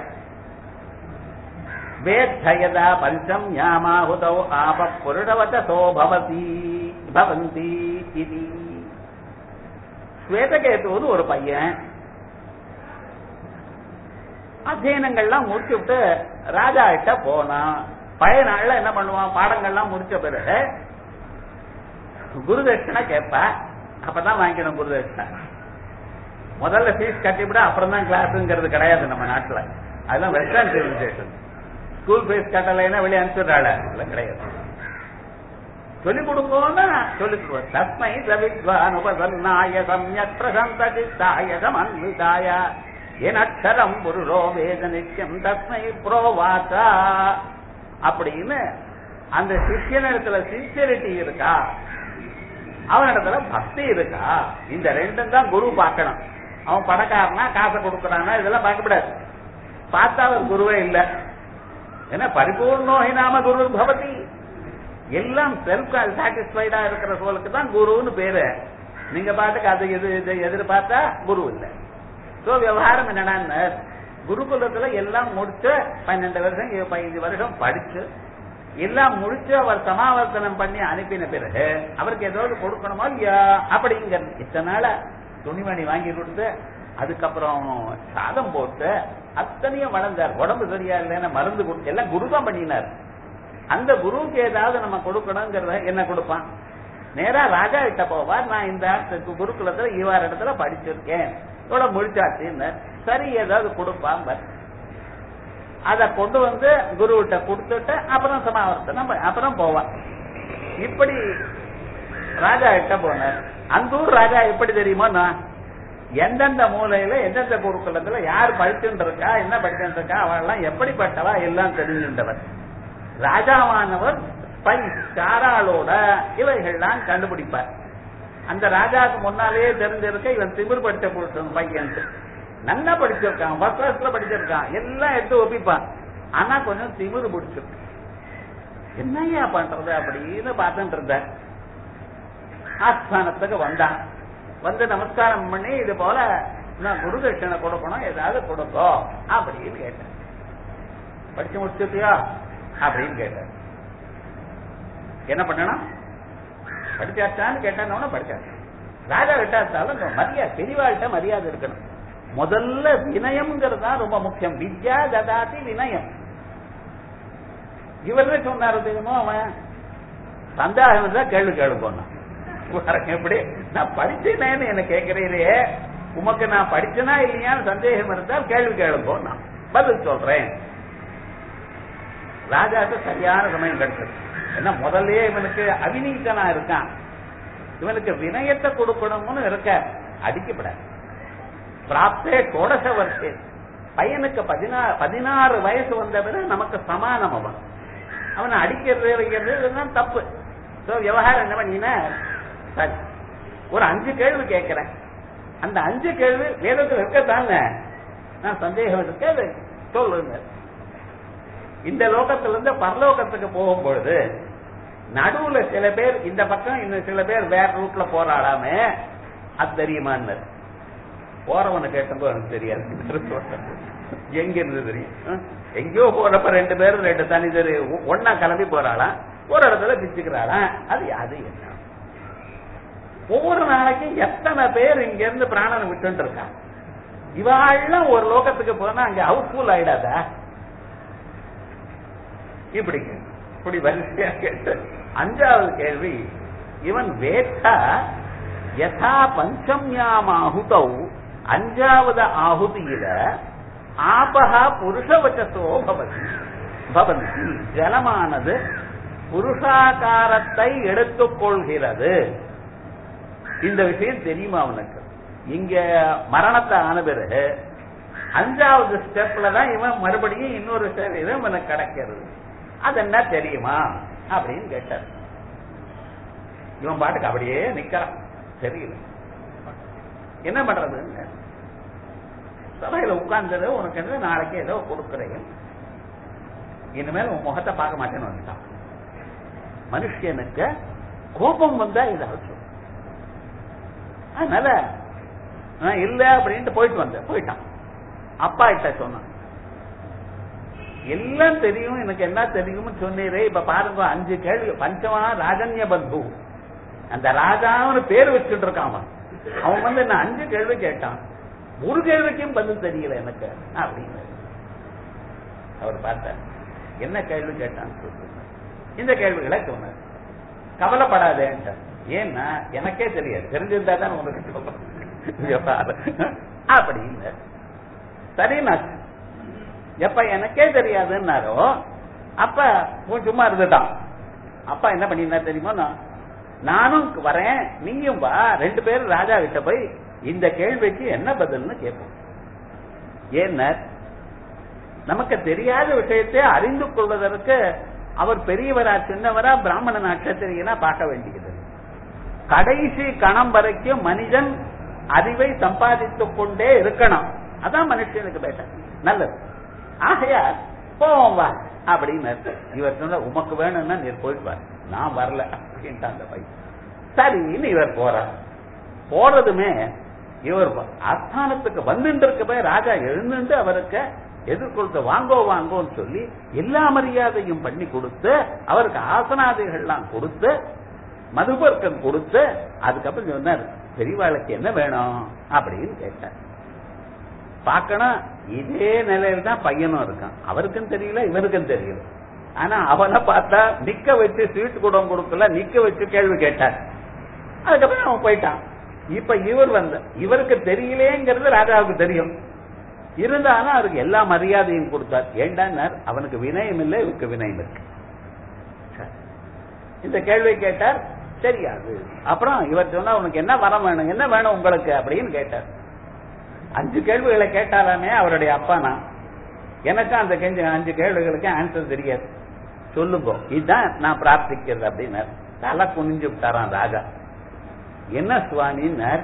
வேத்தயதா பஞ்சம் யாமாஹுதௌ ஆப புருடவதோ பவதி பவந்தி இது ஸ்வேதகேத்துவது ஒரு பையன் அத்தியனங்கள்லாம் முடிச்சு விட்டு ராஜா கிட்ட போனான் பழைய நாள்ல என்ன பண்ணுவான் பாடங்கள்லாம் முடிச்ச பிறகு குருதட்சணை கேட்ப அப்பதான் வாங்கிக்கணும் குருதட்சணை முதல்ல ஃபீஸ் கட்டிவிட அப்புறம் தான் கிளாஸுங்கிறது கிடையாது நம்ம நாட்டுல அதெல்லாம் வெஸ்டர்ன் சிவிலைசேஷன் ஸ்கூல் ஃபீஸ் கட்டலைன்னா வெளியே அனுப்பிடுறாள் அதெல்லாம் கிடையாது சொல்லி கொடுக்கோன்னா சொல்லி கொடுப்போம் தஸ்மை சவித்வான் உபசன்னாய சம்யக் பிரசந்த சித்தாய சமன்விதாய என் அக்ஷரம் புருஷோ வேத நித்தியம் தஸ்மை புரோவாசா அப்படின்னு அந்த சிஷ்யனிடத்துல சின்சியரிட்டி இருக்கா அவனிடத்துல பக்தி இருக்கா இந்த ரெண்டும் தான் குரு பார்க்கணும் அவன் பணக்காரனா காசை கொடுக்கறானா இதெல்லாம் பார்க்கக்கூடாது பார்த்தா அவர் குருவே இல்ல ஏன்னா பரிபூர்ணோ நாம குரு பவதி எல்லாம் செல்ஃப் சாட்டிஸ்பைடா இருக்கிற சோலுக்கு தான் குருன்னு பேரு நீங்க பாட்டுக்கு அது இது இது எதிர்பார்த்தா குரு இல்ல சோ விவகாரம் என்னன்னா குருகுலத்துல எல்லாம் முடிச்சு பன்னெண்டு வருஷம் இ- பதினஞ்சு வருஷம் படிச்சு எல்லாம் முடிச்சு அவர் சமாவர்த்தனம் பண்ணி அனுப்பின பிறகு அவருக்கு ஏதாவது கொடுக்கணுமா இல்லையா அப்படிங்கிறது இத்தனை நாள துணிமணி வாங்கி கொடுத்து அதுக்கப்புறம் சாதம் போட்டு அத்தனையும் வளர்ந்தார் உடம்பு சரியா இல்லைன்னா மருந்து கொடுத்து எல்லாம் குரு தான் பண்ணினார் அந்த குருவுக்கு ஏதாவது நம்ம கொடுக்கணுங்கிறத என்ன கொடுப்பான் நேரா ராஜா கிட்ட போவார் நான் இந்த கு- குருகுலத்துல இவார் இடத்துல படிச்சிருக்கேன் இவ்வளவு முடிச்சாச்சுன்னு சரி ஏதாவது கொடுப்பான் அத கொண்டு வந்து குருவிட்ட கொடுத்துட்டு அப்புறம் சமாவர்த்தனம் ப- அப்புறம் போவான் இப்படி ராஜா கிட்ட போனார் அந்த ஊர் ராஜா எப்படி தெரியுமோ நான் எந்தெந்த மூலையில எந்தெந்த குருகுலத்துல யார் படிச்சுட்டு இருக்கா என்ன படிச்சுட்டு இருக்கா அவெல்லாம் எப்படிப்பட்டவா எல்லாம் தெரிஞ்சின்றவர் ராஜாவானவர் ஸ்பை சாராளோட இவைகள்லாம் கண்டுபிடிப்பார் அந்த ராஜாவுக்கு முன்னாலேயே தெரிஞ்சிருக்க இவன் திமிர் படிச்ச புருஷன் பையன் நல்லா படிச்சிருக்கான் ஃபர்ஸ்ட் கிளாஸ்ல படிச்சிருக்கான் எல்லாம் எடுத்து ஒப்பிப்பான் ஆனா கொஞ்சம் திமிரு பிடிச்சிருக்கு என்னையா பண்றது அப்படின்னு பார்த்துட்டு இருந்த ஆஸ்தானத்துக்கு வந்தான் வந்து நமஸ்காரம் பண்ணி இது போல நான் குருதட்சணை கொடுக்கணும் ஏதாவது கொடுக்கோ அப்படின்னு கேட்டேன் படிச்சு முடிச்சிருக்கியா அப்படின்னு கேட்டார் என்ன பண்ணணும் படிச்சாச்சான்னு கேட்டான்னு படிச்சாச்சு ராஜா விட்டாச்சாலும் இந்த மரியாதை பெரியவாழ்கிட்ட மரியாதை இருக்கணும் முதல்ல வினயம்ங்கிறது தான் ரொம்ப முக்கியம் வித்யா ததாதி வினயம் இவர்தான் சொன்னாரு தெரியுமோ அவன் சந்தேகம் இருந்தா கேள்வி கேளு போனான் எப்படி நான் படிச்சேனேன்னு என்ன கேட்கிறீரே உமக்கு நான் படிச்சனா இல்லையான்னு சந்தேகம் இருந்தால் கேள்வி கேளு போனான் பதில் சொல்றேன் ராஜாக்கு சரியான சமயம் கிடைச்சது ஏன்னா முதல்லயே இவனுக்கு அவிநீதனா இருக்கான் இவனுக்கு வினயத்தை கொடுக்கணும்னு இருக்க அடிக்கப்படாது பிராப்தே கோடச வருஷே பையனுக்கு பதினாறு பதினாறு வயசு வந்த பிறகு நமக்கு சமானம் அவன் அவனை அடிக்கிறது வைக்கிறது இதெல்லாம் தப்பு சோ விவகாரம் என்ன பண்ணின சரி ஒரு அஞ்சு கேள்வி கேட்கிறேன் அந்த அஞ்சு கேள்வி வேதத்தில் இருக்கத்தாங்க நான் சந்தேகம் இருக்கு அது சொல்லுங்க இந்த லோகத்துல இருந்து பரலோகத்துக்கு போகும் பொழுது நடுவுல சில பேர் இந்த பக்கம் இன்னும் சில பேர் வேற ரூட்ல போராடாமே அது தெரியுமான்னு போறவனை கேட்டப்போ எனக்கு தெரியாது எங்க இருந்து தெரியும் ஆ? எங்கேயோ போறப்ப ரெண்டு பேரும் ரெண்டு தனி தெரு ஒன்னா கிளம்பி போறாளாம் ஒரு இடத்துல பிச்சுக்கிறாளாம் அது அது என்ன ஒவ்வொரு நாளைக்கும் எத்தனை பேர் இங்க இருந்து பிராணனை விட்டு இருக்கா இவாள்லாம் ஒரு லோகத்துக்கு போனா அங்க ஹவுஸ்ஃபுல் ஆயிடாதா இப்படி இப்படி வரிசையா கேட்டு அஞ்சாவது கேள்வி இவன் வேட்டா யதா பஞ்சம்யாம் ஆகுதௌ அஞ்சாவது ஆகுதியில ஆபகா புருஷவச்சசோ பவதி பவந்தி ஜலமானது புருஷாகாரத்தை எடுத்துக்கொள்கிறது இந்த விஷயம் தெரியுமா அவனுக்கு இங்க மரணத்தை ஆன பிறகு அஞ்சாவது ஸ்டெப்ல தான் இவன் மறுபடியும் இன்னொரு சரீரம் இவனுக்கு கிடைக்கிறது அது என்ன தெரியுமா அப்படின்னு கேட்டார் இவன் பாட்டுக்கு அப்படியே நிக்கிறான் தெரியல என்ன பண்றதுன்னு சபையில உட்கார்ந்தது உனக்கு என்ன நாளைக்கு ஏதோ கொடுக்குறேன் இனிமேல் உன் முகத்தை பார்க்க மாட்டேன்னு வந்துட்டான் மனுஷனுக்கு கோபம் வந்தா இதாக சொல்லும் அதனால நான் இல்ல அப்படின்ட்டு போயிட்டு வந்தேன் போயிட்டான் அப்பா கிட்ட சொன்னான் எல்லாம் தெரியும் எனக்கு என்ன தெரியும்னு சொன்னீரே இப்ப பாருங்க அஞ்சு கேள்வி பஞ்சவனா ராஜன்ய பந்து அந்த ராஜான்னு பேர் வச்சுட்டு இருக்கான் அவன் அவன் வந்து என்ன அஞ்சு கேள்வி கேட்டான் ஒரு கேள்விக்கும் பதில் தெரியல எனக்கு அப்படின்னு அவர் பார்த்தார் என்ன கேள்வி கேட்டான்னு சொல்லு இந்த கேள்விகளை சொன்னார் கவலைப்படாதேன்ட்டார் ஏன்னா எனக்கே தெரியாது தெரிஞ்சிருந்தா தான் உனக்கு சொல்றேன் அப்படின்னு சரிண்ணா எப்ப எனக்கே தெரியாதுன்னாரோ அப்ப உன் சும்மா இருந்துட்டான் அப்பா என்ன பண்ணிருந்தா தெரியுமா நான் நானும் வரேன் நீயும் வா ரெண்டு பேரும் ராஜா கிட்ட போய் இந்த கேள்விக்கு என்ன பதில்னு கேட்போம் ஏன்னா நமக்கு தெரியாத விஷயத்தை அறிந்து கொள்வதற்கு அவர் பெரியவரா சின்னவரா பிராமண நட்சத்திரியனா பார்க்க வேண்டியது கடைசி கணம் வரைக்கும் மனிதன் அறிவை சம்பாதித்துக் கொண்டே இருக்கணும் அதான் மனுஷனுக்கு பேட்ட நல்லது ஆகையா போவோம் வா அப்படின்னு இவர் சொன்ன உமக்கு வேணும்னா நீர் போயிட்டு வா நான் வரல அப்படின்ட்டு அந்த பையன் சரின்னு இவர் போறார் போறதுமே இவர் ஆஸ்தானத்துக்கு வந்துட்டு இருக்கப்ப ராஜா எழுந்துட்டு அவருக்கு எதிர்கொடுத்து வாங்கோ வாங்கோன்னு சொல்லி எல்லா மரியாதையும் பண்ணி கொடுத்து அவருக்கு ஆசனாதிகள்லாம் கொடுத்து மதுபர்க்கம் கொடுத்து அதுக்கப்புறம் சொன்னார் பெரியவாளுக்கு என்ன வேணும் அப்படின்னு கேட்டார் பார்க்கணும் இதே நிலையில தான் பையனும் இருக்கான் அவருக்கும் தெரியல இவருக்கும் தெரியல ஆனா அவனை பார்த்தா நிக்க வச்சு ஸ்வீட் கூட கொடுக்கல நிக்க வச்சு கேள்வி கேட்டார் அதுக்கப்புறம் அவன் போயிட்டான் இப்ப இவர் வந்த இவருக்கு தெரியலேங்கிறது ராஜாவுக்கு தெரியும் இருந்தாலும் அவருக்கு எல்லா மரியாதையும் கொடுத்தார் ஏண்டான்னார் அவனுக்கு வினயம் இல்லை இவருக்கு வினயம் இருக்கு இந்த கேள்வி கேட்டார் தெரியாது அப்புறம் இவர் சொன்னா உனக்கு என்ன வரம் வேணும் என்ன வேணும் உங்களுக்கு அப்படின்னு கேட்டார் அஞ்சு கேள்விகளை கேட்டாராமே அவருடைய அப்பா நான் எனக்கு அந்த கெஞ்ச அஞ்சு கேள்விகளுக்கு ஆன்சர் தெரியாது சொல்லுங்க இதுதான் நான் பிரார்த்திக்கிறது அப்படின்னார் தலை குனிஞ்சு விட்டாரான் ராஜா என்ன சுவாமின்னார்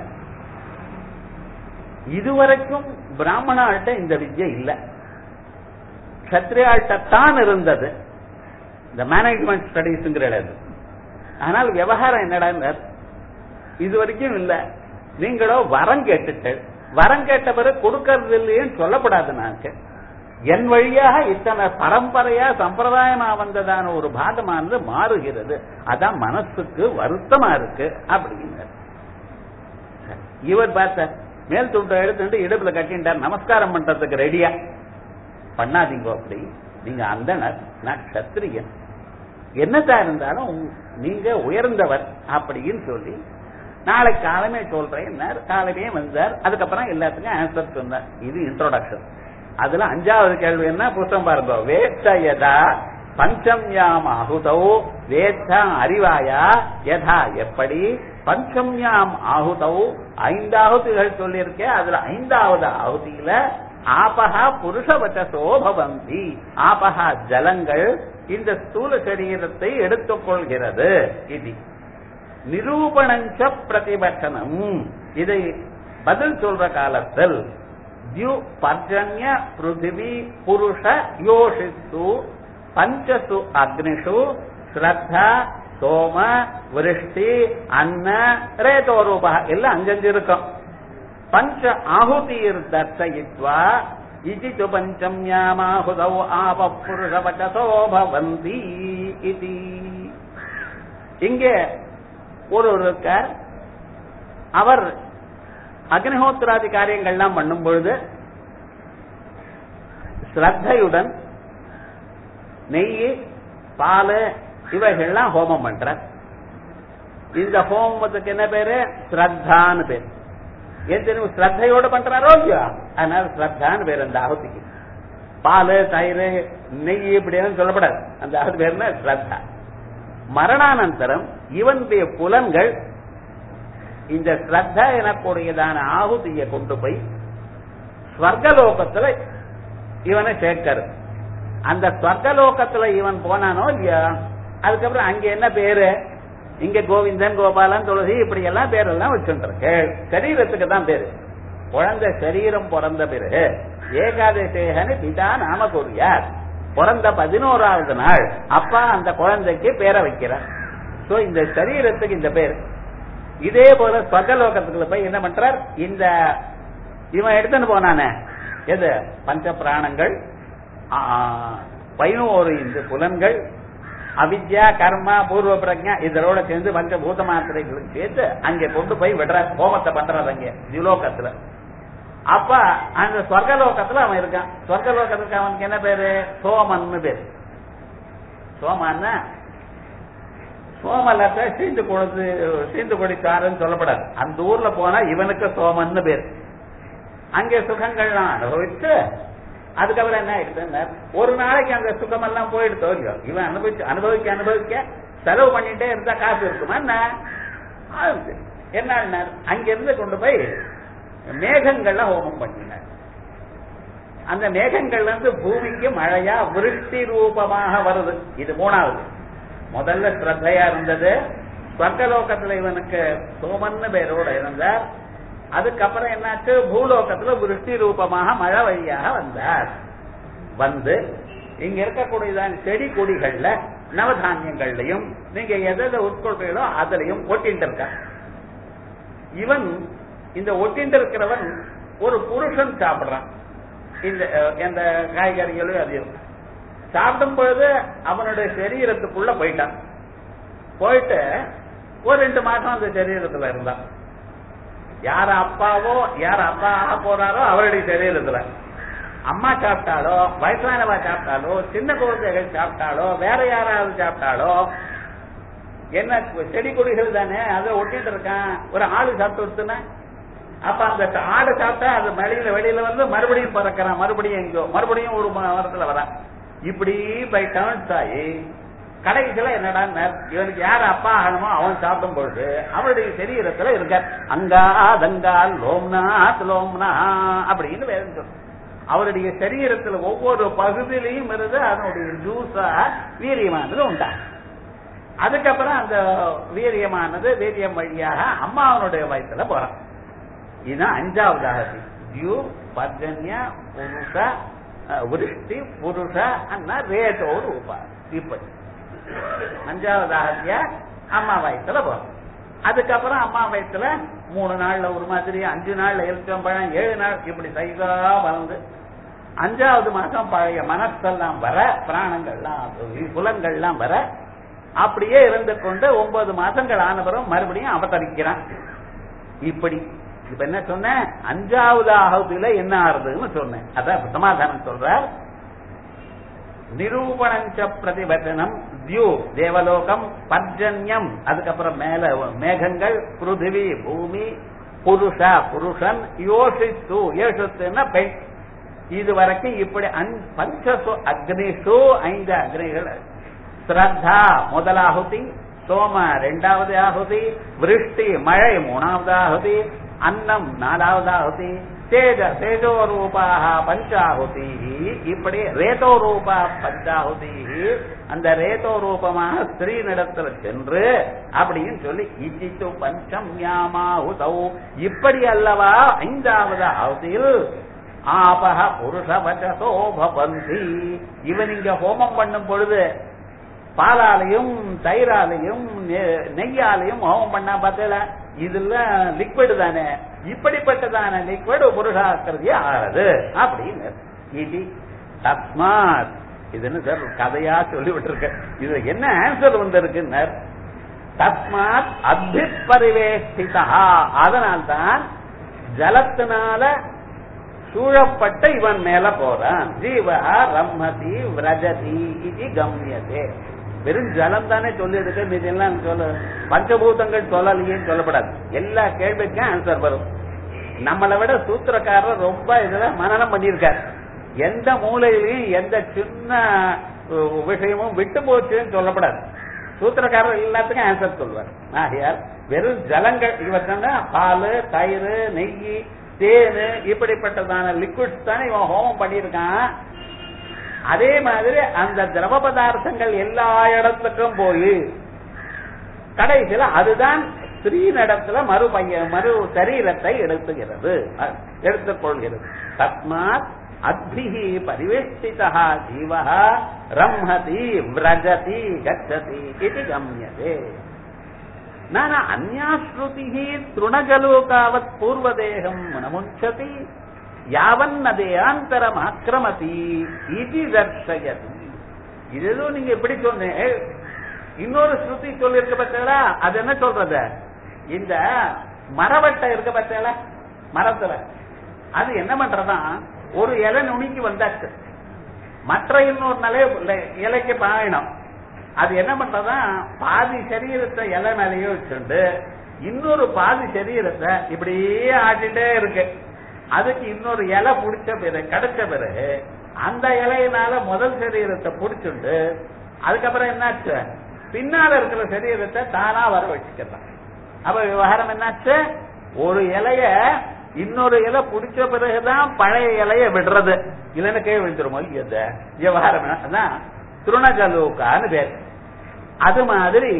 இதுவரைக்கும் பிராமணாள்கிட்ட இந்த வித்யை இல்ல கத்திரியாள்கிட்ட தான் இருந்தது இந்த மேனேஜ்மெண்ட் ஸ்டடிஸ்ங்கிற அது ஆனால் விவகாரம் என்னடா இது வரைக்கும் இல்ல நீங்களோ வரம் கேட்டுட்டு வரம் கேட்ட பிறகு கொடுக்கறது இல்லையேன்னு சொல்லப்படாது நாக்கு என் வழியாக இத்தனை பரம்பரையா சம்பிரதாயமா வந்ததான ஒரு பாகமானது மாறுகிறது அதான் மனசுக்கு வருத்தமா இருக்கு அப்படின்னு இவர் பார்த்தார் மேல் துண்டை எடுத்துட்டு இடுப்புல கட்டிட்டார் நமஸ்காரம் பண்றதுக்கு ரெடியா பண்ணாதீங்க அப்படி நீங்க அந்த நான் சத்திரியன் என்னதான் இருந்தாலும் நீங்க உயர்ந்தவர் அப்படின்னு சொல்லி நாளை காலமே சொல்றேன் காலமே வந்தார் அதுக்கப்புறம் எல்லாத்துக்கும் ஆன்சர் சொன்னார் இது இன்ட்ரோடக்ஷன் அதுல அஞ்சாவது கேள்வி என்ன புத்தம் பாருங்க வேத்தயதா பஞ்சம்யாம் ஆகுதௌ வேத்தா அறிவாயா யதா எப்படி பஞ்சம்யாம் ஆகுதௌ ஐந்தாவதுகள் சொல்லியிருக்கேன் அதுல ஐந்தாவது ஆகுதியில ஆபகா புருஷவச்சசோ பவந்தி ஆபகா ஜலங்கள் இந்த ஸ்தூல சரீரத்தை எடுத்துக்கொள்கிறது இது நிரூபணஞ்ச பிரதிபட்டனம் இதை பதில் சொல்ற காலத்தில் தியு பர்ஜன்ய பிருத்திவி புருஷ யோஷித்து பஞ்சசு அக்னிஷு ஸ்ரத்தா சோம விருஷ்டி அன்ன ரேதோரூப எல்லாம் அஞ்சஞ்சு இருக்கும் பஞ்ச ஆகுதீர் தர்சயித்வா இஜிது பஞ்சம்யாமாஹுதௌ ஆப புருஷவச்சசோ பவந்தி இது இங்கே ஒரு இருக்கார் அவர் அக்னிஹோத்திராதி காரியங்கள்லாம் பண்ணும் பொழுது ஸ்ரத்தையுடன் நெய் பால் இவைகள்லாம் ஹோமம் பண்ற இந்த ஹோமத்துக்கு என்ன பேரு ஸ்ரத்தான்னு பேரு ஏன் தெரியும் ஸ்ரத்தையோட பண்றாரோ இல்லையா அதனால ஸ்ரத்தான்னு பேரு அந்த ஆகுதிக்கு பால் தயிர் நெய் இப்படின்னு சொல்லப்படாது அந்த ஆகுதி பேருனா ஸ்ரத்தா மரணானந்தரம் இவனுடைய புலன்கள் இந்த ஸ்ரத்தா எனக்கூடியதான ஆகுதியை கொண்டு போய் ஸ்வர்கலோகத்துல இவனை சேர்க்காரு அந்த ஸ்வர்கலோகத்துல இவன் போனானோ இல்லையா அதுக்கப்புறம் அங்க என்ன பேரு இங்க கோவிந்தன் கோபாலன் துளசி இப்படி எல்லாம் பேரெல்லாம் வச்சுருக்கு சரீரத்துக்கு தான் பேரு குழந்தை சரீரம் பிறந்த பிறகு ஏகாதசேகனு பிதா நாம கூறியார் பிறந்த பதினோராவது நாள் அப்பா அந்த குழந்தைக்கு பேரை வைக்கிறார் சோ இந்த சரீரத்துக்கு இந்த பேர் இதே போல ஸ்வர்கலோகத்துக்குள்ள போய் என்ன பண்றார் இந்த இவன் எடுத்துன்னு போனானே எது பஞ்ச பிராணங்கள் பதினோரு இந்த புலன்கள் அவித்யா கர்மா பூர்வ பிரஜா இதனோட சேர்ந்து பஞ்ச பூத மாத்திரைகளுக்கு சேர்த்து அங்கே கொண்டு போய் விடுற ஹோமத்தை பண்றது அங்க திலோகத்துல அப்ப அந்த ஸ்வர்கலோகத்துல அவன் இருக்கான் ஸ்வர்கலோகத்துக்கு அவனுக்கு என்ன பேரு சோமன்னு பேரு சோமான்னா சோமலத்தை சீந்து கொடுத்து சீந்து கொடிச்சாருன்னு சொல்லப்படாது அந்த ஊர்ல போனா இவனுக்கு சோமன்னு பேரு அங்கே சுகங்கள்லாம் அனுபவிச்சு அதுக்கப்புறம் என்ன ஆயிடுது ஒரு நாளைக்கு அந்த சுகம் எல்லாம் போயிடுதோ இல்லையோ இவன் அனுபவிச்சு அனுபவிக்க அனுபவிக்க செலவு பண்ணிட்டே இருந்தா காசு இருக்குமா என்ன என்ன அங்கிருந்து கொண்டு போய் மேகங்கள்ல ஹோமம் பண்ணினார் அந்த மேகங்கள்ல இருந்து பூமிக்கு மழையா விருஷ்டி ரூபமாக வருது இது மூணாவது முதல்ல ஸ்ரத்தையா இருந்தது ஸ்வர்கலோகத்துல இவனுக்கு சோமன்னு பேரோட இருந்தார் அதுக்கப்புறம் என்னாச்சு பூலோகத்துல விருஷ்டி ரூபமாக மழை வழியாக வந்தார் வந்து இங்க இருக்கக்கூடியதான் செடி கொடிகள்ல நவதானியங்கள்லயும் நீங்க எதை உட்கொள்றீங்களோ அதுலயும் ஒட்டிட்டு இருக்க இவன் இந்த ஒட்டிட்டு இருக்கிறவன் ஒரு புருஷன் சாப்பிடுறான் இந்த எந்த காய்கறிகளும் அதையும் சாப்பிடும் பொழுது அவனுடைய சரீரத்துக்குள்ள போயிட்டான் போயிட்டு ஒரு ரெண்டு மாசம் அந்த சரீரத்துல இருந்தான் யார் அப்பாவோ யார் அப்பா ஆக போறாரோ அவருடைய சரீரத்துல அம்மா சாப்பிட்டாலோ வயசானவா சாப்பிட்டாலோ சின்ன குழந்தைகள் சாப்பிட்டாலோ வேற யாராவது சாப்பிட்டாலோ என்ன செடி கொடிகள் தானே அதை ஒட்டிட்டு இருக்கான் ஒரு ஆளு சாப்பிட்டு விட்டுனா அப்ப அந்த ஆடு சாப்பிட்டா அது வெளியில வெளியில வந்து மறுபடியும் பறக்கிறான் மறுபடியும் எங்கோ மறுபடியும் ஒரு மரத்துல வரான் இப்படி பை டர்ன்ஸ் ஆகி கடைசியில என்னடா இவனுக்கு யார் அப்பா ஆகணுமோ அவன் சாப்பிடும் பொழுது அவனுடைய சரீரத்துல இருக்க அங்கா தங்கா லோம்னா லோம்னா அப்படின்னு வேதம் சொல்லும் அவருடைய சரீரத்துல ஒவ்வொரு பகுதியிலையும் இருந்து அதனுடைய ஜூஸா வீரியமானது உண்டா அதுக்கப்புறம் அந்த வீரியமானது வீரியம் வழியாக அம்மாவனுடைய வயசுல போறான் இதுதான் அஞ்சாவது அகதி தியூ பர்ஜன்ய புருஷ விருஷ்டி புருஷ அண்ணா ரேட்டோ ரூபா இப்படி அஞ்சாவது அகத்திய அம்மா வயசுல போறோம் அதுக்கப்புறம் அம்மா வயசுல மூணு நாள்ல ஒரு மாதிரி அஞ்சு நாள்ல எலுச்சம்பழம் ஏழு நாள் இப்படி சைஸா வளர்ந்து அஞ்சாவது மாசம் பழைய மனசெல்லாம் வர பிராணங்கள்லாம் புலன்கள்லாம் வர அப்படியே இருந்து கொண்டு ஒன்பது மாசங்கள் ஆனவரும் மறுபடியும் அவதரிக்கிறான் இப்படி இப்ப என்ன சொன்னேன் அஞ்சாவது ஆகுதியில என்ன ஆறுதுன்னு சொன்னேன் அதான் சமாதானம் சொல்ற நிரூபணஞ்ச பிரதிபதனம் தியூ தேவலோகம் பர்ஜன்யம் அதுக்கப்புறம் மேல மேகங்கள் பிருத்திவி பூமி புருஷா புருஷன் யோசித்து யோசித்துன்னா பெண் இது வரைக்கும் இப்படி பஞ்சசு அக்னிஷு ஐந்து அக்னிகள் ஸ்ரத்தா முதலாகுதி சோம ரெண்டாவது ஆகுதி விருஷ்டி மழை மூணாவது ஆகுதி அன்னம் நாலாவது ஆகுதி தேஜ தேஜோ ரூபாக பஞ்சாகுதி இப்படி ரேதோ ரூபா பஞ்சாகுதி அந்த ரேதோ ரூபமாக ஸ்ரீனிடத்துல சென்று அப்படின்னு சொல்லி இச்சித்து பஞ்சம் யாமாவுதௌ இப்படி அல்லவா ஐந்தாவது ஆகுதியில் ஆபக புருஷ வச்சசோ பவந்தி இவன் இங்க ஹோமம் பண்ணும் பொழுது பாலாலையும் தயிராலையும் நெய்யாலையும் ஹோமம் பண்ணா பார்த்தல இதுல லிக்விட் தானே இப்படிப்பட்டதான லிக்விட் புருஷாக்கிருதியா ஆறது அப்படின்னு இது தஸ்மாத் இதுன்னு சார் கதையா சொல்லி விட்டுருக்க இது என்ன ஆன்சர் வந்திருக்குன்னு தஸ்மாத் அத்பித் பரிவேஷ்டிதா அதனால்தான் ஜலத்தினால சூழப்பட்ட இவன் மேல போறான் ஜீவ ரம்மதி விரஜதி இது கம்யதே வெறும் ஜலம் தானே சொல்லியிருக்கு மீதி எல்லாம் சொல்ல பஞ்சபூதங்கள் சொல்லலையேன்னு சொல்லப்படாது எல்லா கேள்விக்கும் ஆன்சர் வரும் நம்மளை விட சூத்திரக்காரர் ரொம்ப இதுல மனநம் பண்ணியிருக்காரு எந்த மூலையிலையும் எந்த சின்ன அஹ், விஷயமும் விட்டு போச்சுன்னு சொல்லப்படாது சூத்திரக்காரர் எல்லாத்துக்கும் ஆன்சர் சொல்வார் ஆகையால் வெறும் ஜலங்கள் இவர் சொன்னா பால் தயிர் நெய் தேனு இப்படிப்பட்டதான லிக்விட்ஸ் தானே இவன் ஹோமம் பண்ணியிருக்கான் அதே மாதிரி அந்த திரவ பதார்த்தங்கள் எல்லா இடத்துக்கும் போய் கடைசியில அதுதான் ஸ்ரீ நடத்துல மறு பைய மறு சரீரத்தை எடுத்துகிறது அஹ், எடுத்துக்கொள்கிறது தஸ்மாத் அத்பிஹி பரிவேஷ்டிதா ஜீவா ரம்ஹதி விரஜதி கச்சதி இது கம்யதே நான அந்யாஸ்ருதி திருணஜலோகாவத் பூர்வதேகம் நமுஞ்சதி யாவன்னதேயாந்தரம் ஆக்கிரமதி இது தர்ஷயதி இது ஏதோ நீங்க எப்படி சொன்னேன் இன்னொரு ஸ்ருதி சொல்லிருக்க பார்த்தீங்களா அது என்ன சொல்றது இந்த மரவட்டை இருக்க பார்த்தீங்களா மரத்துல அது என்ன பண்றதா ஒரு இலை நுனிக்கு வந்தாச்சு மற்ற இன்னொரு நிலை இலைக்கு பாயணும் அது என்ன பண்றதா பாதி சரீரத்தை இலை மேலேயே வச்சுண்டு இன்னொரு பாதி சரீரத்தை இப்படியே ஆட்டிட்டே இருக்கு அதுக்கு இன்னொரு இலை புடிச்ச பிறகு கிடைச்ச பிறகு அந்த இலையினால முதல் சரீரத்தை புடிச்சுண்டு அதுக்கப்புறம் என்னாச்சு பின்னால இருக்கிற சரீரத்தை தானா வர வச்சுக்கலாம் அப்ப விவகாரம் என்னாச்சு ஒரு இலைய இன்னொரு இலை புடிச்ச பிறகுதான் பழைய இலைய விடுறது இல்லைன்னு கீழே விழுந்துருமோ இல்லையா விவகாரம் என்ன? அதான் திருணஜலோகான்னு பேர் அது மாதிரி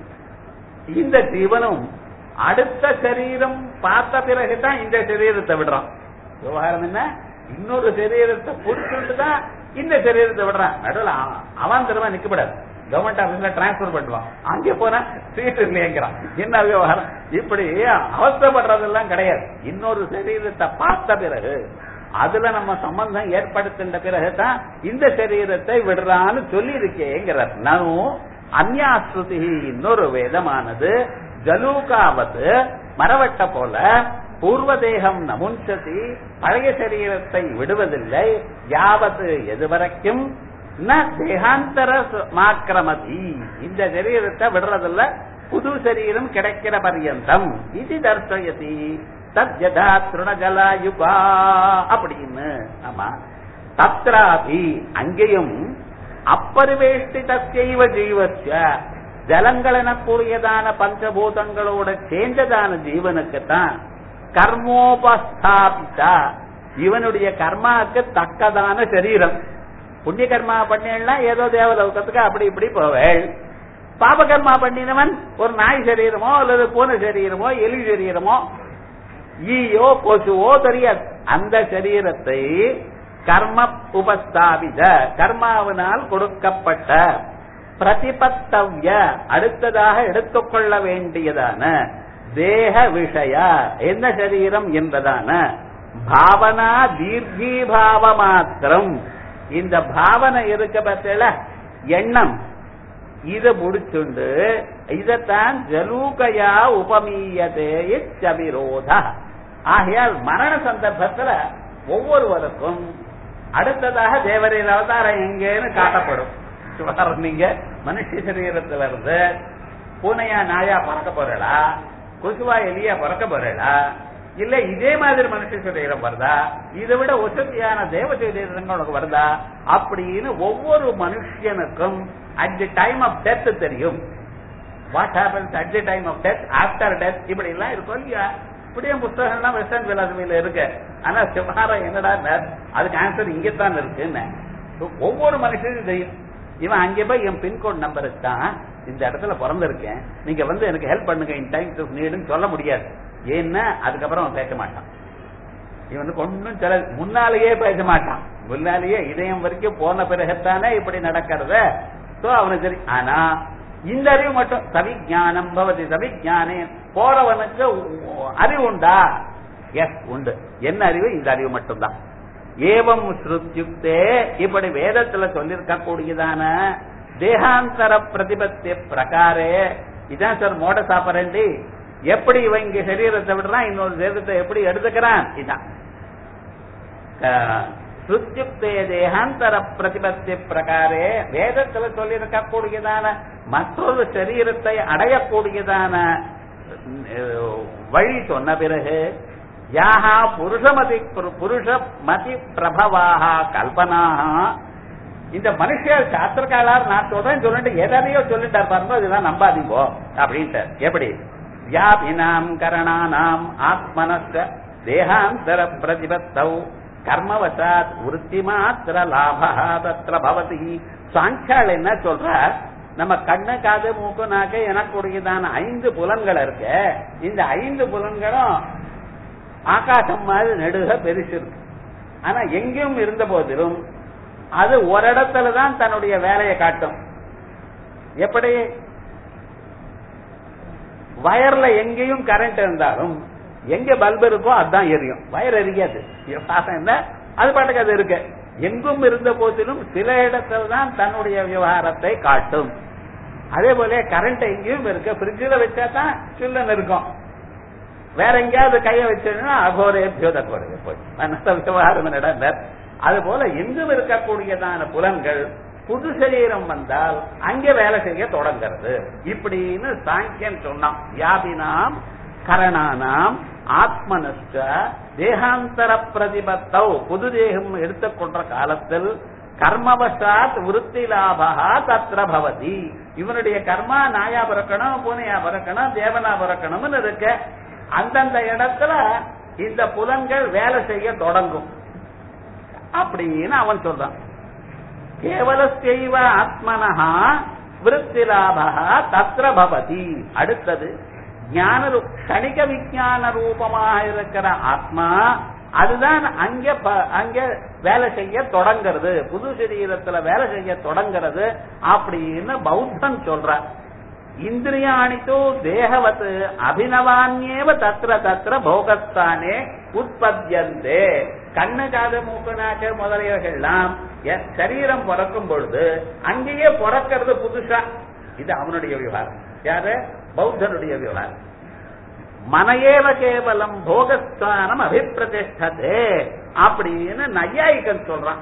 இந்த ஜீவனும் அடுத்த சரீரம் பார்த்த பிறகுதான் இந்த சரீரத்தை விடுறான் விவகாரம் என்ன இன்னொரு சரீரத்தை புடிச்சுட்டு தான் இந்த சரீரத்தை விடுறான் நடுவில் அவன் அவன் திரும்ப நிக்கப்படாது கவர்மெண்ட் ஆபீஸ்ல டிரான்ஸ்பர் பண்ணுவான் அங்கே போனா சீட்டு இல்லைங்கிறான் என்ன விவகாரம் இப்படி அவசரப்படுறதெல்லாம் கிடையாது இன்னொரு சரீரத்தை பார்த்த பிறகு அதுல நம்ம சம்பந்தம் ஏற்படுத்தின்ற பிறகுதான் இந்த சரீரத்தை விடுறான்னு சொல்லி இருக்கேங்கிறார் நானும் அந்யாஸ்ருதி இன்னொரு வேதமானது ஜலூகாவது மரவட்ட போல பூர்வதேகம் நமுஞ்சதி பழைய சரீரத்தை விடுவதில்லை யாவது எதுவரைக்கும் ந தேகாந்தர மாக்கிரமதி இந்த சரீரத்தை விடுறதில்ல புது சரீரம் கிடைக்கிற பர்யந்தம் இது தர்சயதி தத்யதா திருணஜலாயுகா அப்படின்னு ஆமா தத்ராபி அங்கேயும் அப்பரிவேஷ்டிதத்தைவ ஜீவஸ்ய ஜலங்கள் எனக்கூடியதான பஞ்சபூதங்களோட சேர்ந்ததான ஜீவனுக்குத்தான் கர்மோபஸ்தாபிதா இவனுடைய கர்மாவுக்கு தக்கதான சரீரம் புண்ணிய கர்மா பண்ணினா ஏதோ தேவலோகத்துக்கு அப்படி இப்படி போவேள் பாப கர்மா பண்ணினவன் ஒரு நாய் சரீரமோ அல்லது பூனை சரீரமோ எலி சரீரமோ ஈயோ கொசுவோ தெரியாது அந்த சரீரத்தை கர்ம உபஸ்தாபித கர்மாவினால் கொடுக்கப்பட்ட பிரதிபத்தவ்ய அடுத்ததாக எடுத்துக்கொள்ள வேண்டியதான தேக விஷய என்ன சரீரம் என்பதான பாவனா தீர்க்கீபாவ மாத்திரம் இந்த பாவனை இருக்க பத்தில எண்ணம் இத முடிச்சுண்டு இதத்தான் ஜலூகையா உபமீயதே இச்சவிரோத ஆகையால் மரண சந்தர்ப்பத்துல ஒவ்வொருவருக்கும் அடுத்ததாக தேவரின் அவதாரம் எங்கேன்னு காட்டப்படும் சுவாரம் நீங்க மனுஷ சரீரத்துல இருந்து பூனையா நாயா பறக்க போறடா கொசுவா எலியா பறக்க போறடா இல்ல இதே மாதிரி மனுஷ சரீரம் வருதா இதை விட உசத்தியான தேவ சரீரங்கள் உனக்கு வருதா அப்படின்னு ஒவ்வொரு மனுஷனுக்கும் at the time of death தெரியும் what happens at the time of death after death இப்படி எல்லாம் இருக்கும் இல்லையா இப்படியே புத்தகம்லாம் வெஸ்டர்ன் பிலாசபியில இருக்கு ஆனா சிவகாரம் என்னடா அதுக்கு ஆன்சர் இங்கத்தான் இருக்குன்னு ஒவ்வொரு மனுஷனுக்கும் தெரியும் இவன் அங்கே போய் என் பின்கோட் நம்பருக்கு தான் இந்த இடத்துல பிறந்திருக்கேன் நீங்க வந்து எனக்கு ஹெல்ப் பண்ணுங்க இன் டைம் டு நீடுன்னு சொல்ல முடியாது ஏன்னா அதுக்கப்புறம் அவன் பேச மாட்டான் இவனுக்கு ஒன்னும் சொல்ல முன்னாலேயே பேச மாட்டான் முன்னாலேயே இதயம் வரைக்கும் போன பிறகுத்தானே இப்படி நடக்கிறத சோ அவனுக்கு தெரியும் ஆனா இந்த அறிவு மட்டும் சவிஞானம் பவதி சவிஞானே போறவனுக்கு அறிவு உண்டா எஸ் உண்டு என்ன அறிவு இந்த அறிவு மட்டும்தான் ஏவம் ஸ்ருத்யுக்தே இப்படி வேதத்துல சொல்லிருக்க கூடியதான தேகாந்தர பிரதிபத்தி பிரகாரே இதான் சார் மோட சாப்பரண்டி எப்படி இவன் இங்க சரீரத்தை விடுறான் இன்னொரு சரீரத்தை எப்படி எடுத்துக்கிறான் இதான் ஸ்ருத்யுக்தே தேகாந்தர பிரதிபத்தி பிரகாரே வேதத்துல சொல்லியிருக்கக்கூடியதான மற்றொரு சரீரத்தை அடையக்கூடியதான அஹ், வழி சொன்ன பிறகு யாஹா புருஷமதி புருஷ மதி பிரபவாக கல்பனாக இந்த மனுஷர் சாஸ்திரக்காரர் நான் சொல்றேன் சொல்லிட்டு எதையோ சொல்லிட்டார் பாருங்க இதெல்லாம் நம்பாதீங்கோ அப்படின்ட்டு எப்படி வியாபினாம் கரணானாம் ஆத்மனஸ்த தேகாந்தர பிரதிபத்தௌ கர்மவசாத் விருத்தி மாத்திர லாபா தத்திர பவதி சாங்கியால் என்ன சொல்றார் நம்ம கண்ணு காது மூக்கு நாக்கு எனக்குடையதான ஐந்து புலன்கள் இருக்கு இந்த ஐந்து புலன்களும் ஆகாசம் மாதிரி நெடுக பெருசு இருக்கு ஆனா எங்கேயும் இருந்த போதிலும் அது ஒரு இடத்துல தான் தன்னுடைய வேலையை காட்டும் எப்படி வயர்ல எங்கேயும் கரண்ட் இருந்தாலும் எங்க பல்பு இருக்கோ அதுதான் எரியும் வயர் எரியாது பாசம் என்ன அது பாட்டுக்கு அது இருக்கு எங்கும் இருந்த போதிலும் சில இடத்துல தான் தன்னுடைய விவகாரத்தை காட்டும் அதே போல கரண்ட் எங்கேயும் இருக்கு பிரிட்ஜில் வச்சா தான் சில்லுன்னு இருக்கும் வேற எங்கேயாவது கைய வச்சதுன்னா அகோரே பியோதகோரே போய் மனச விவகாரம் நடந்தார் அது போல எங்கும் இருக்கக்கூடியதான புலன்கள் புது சரீரம் வந்தால் அங்கே வேலை செய்ய தொடங்கிறது இப்படின்னு சாங்கியன் சொன்னான் வியாபினாம் கரணானாம் ஆத்மனஸ்ட தேகாந்தர பிரதிபத்தௌ புது தேகம் எடுத்துக்கொண்ட காலத்தில் கர்மவசாத் விருத்தி லாபா தத்ர பவதி இவனுடைய கர்மா நாயா பிறக்கணும் பூனையா பிறக்கணும் தேவனா பிறக்கணும்னு இருக்க அந்தந்த இடத்துல இந்த புலன்கள் வேலை செய்ய தொடங்கும் அப்படின்னு அவன் சொல்றான் கேவலஸ்யைவ ஆத்மனஹா விருத்தி லாபா தத்ர பவதி அடுத்தது ஞான ரூ- கணிக விஞ்ஞான ரூபமாக இருக்கிற ஆத்மா அதுதான் அங்க ப- அங்க வேலை செய்ய தொடங்கிறது புது சரீரத்துல வேலை செய்ய தொடங்கிறது அப்படின்னு பௌத்தன் சொல்ற இந்திரியாணித்தோ தேகவத் அபினவான்யேவ தத்ர தத்ர போகஸ்தானே உற்பத்தியந்தே கண்ணு காது மூக்கு நாக்கு முதலியவைகள்லாம் எ- சரீரம் பிறக்கும் பொழுது அங்கேயே பிறக்கிறது புதுசா இது அவனுடைய விவகாரம் யாரு பௌத்தனுடைய விவகாரம் மனையேவ கேவலம் போகஸ்தானம் அபிப்பிரதிஷ்டதே அப்படின்னு நையாயிக்கன் சொல்றான்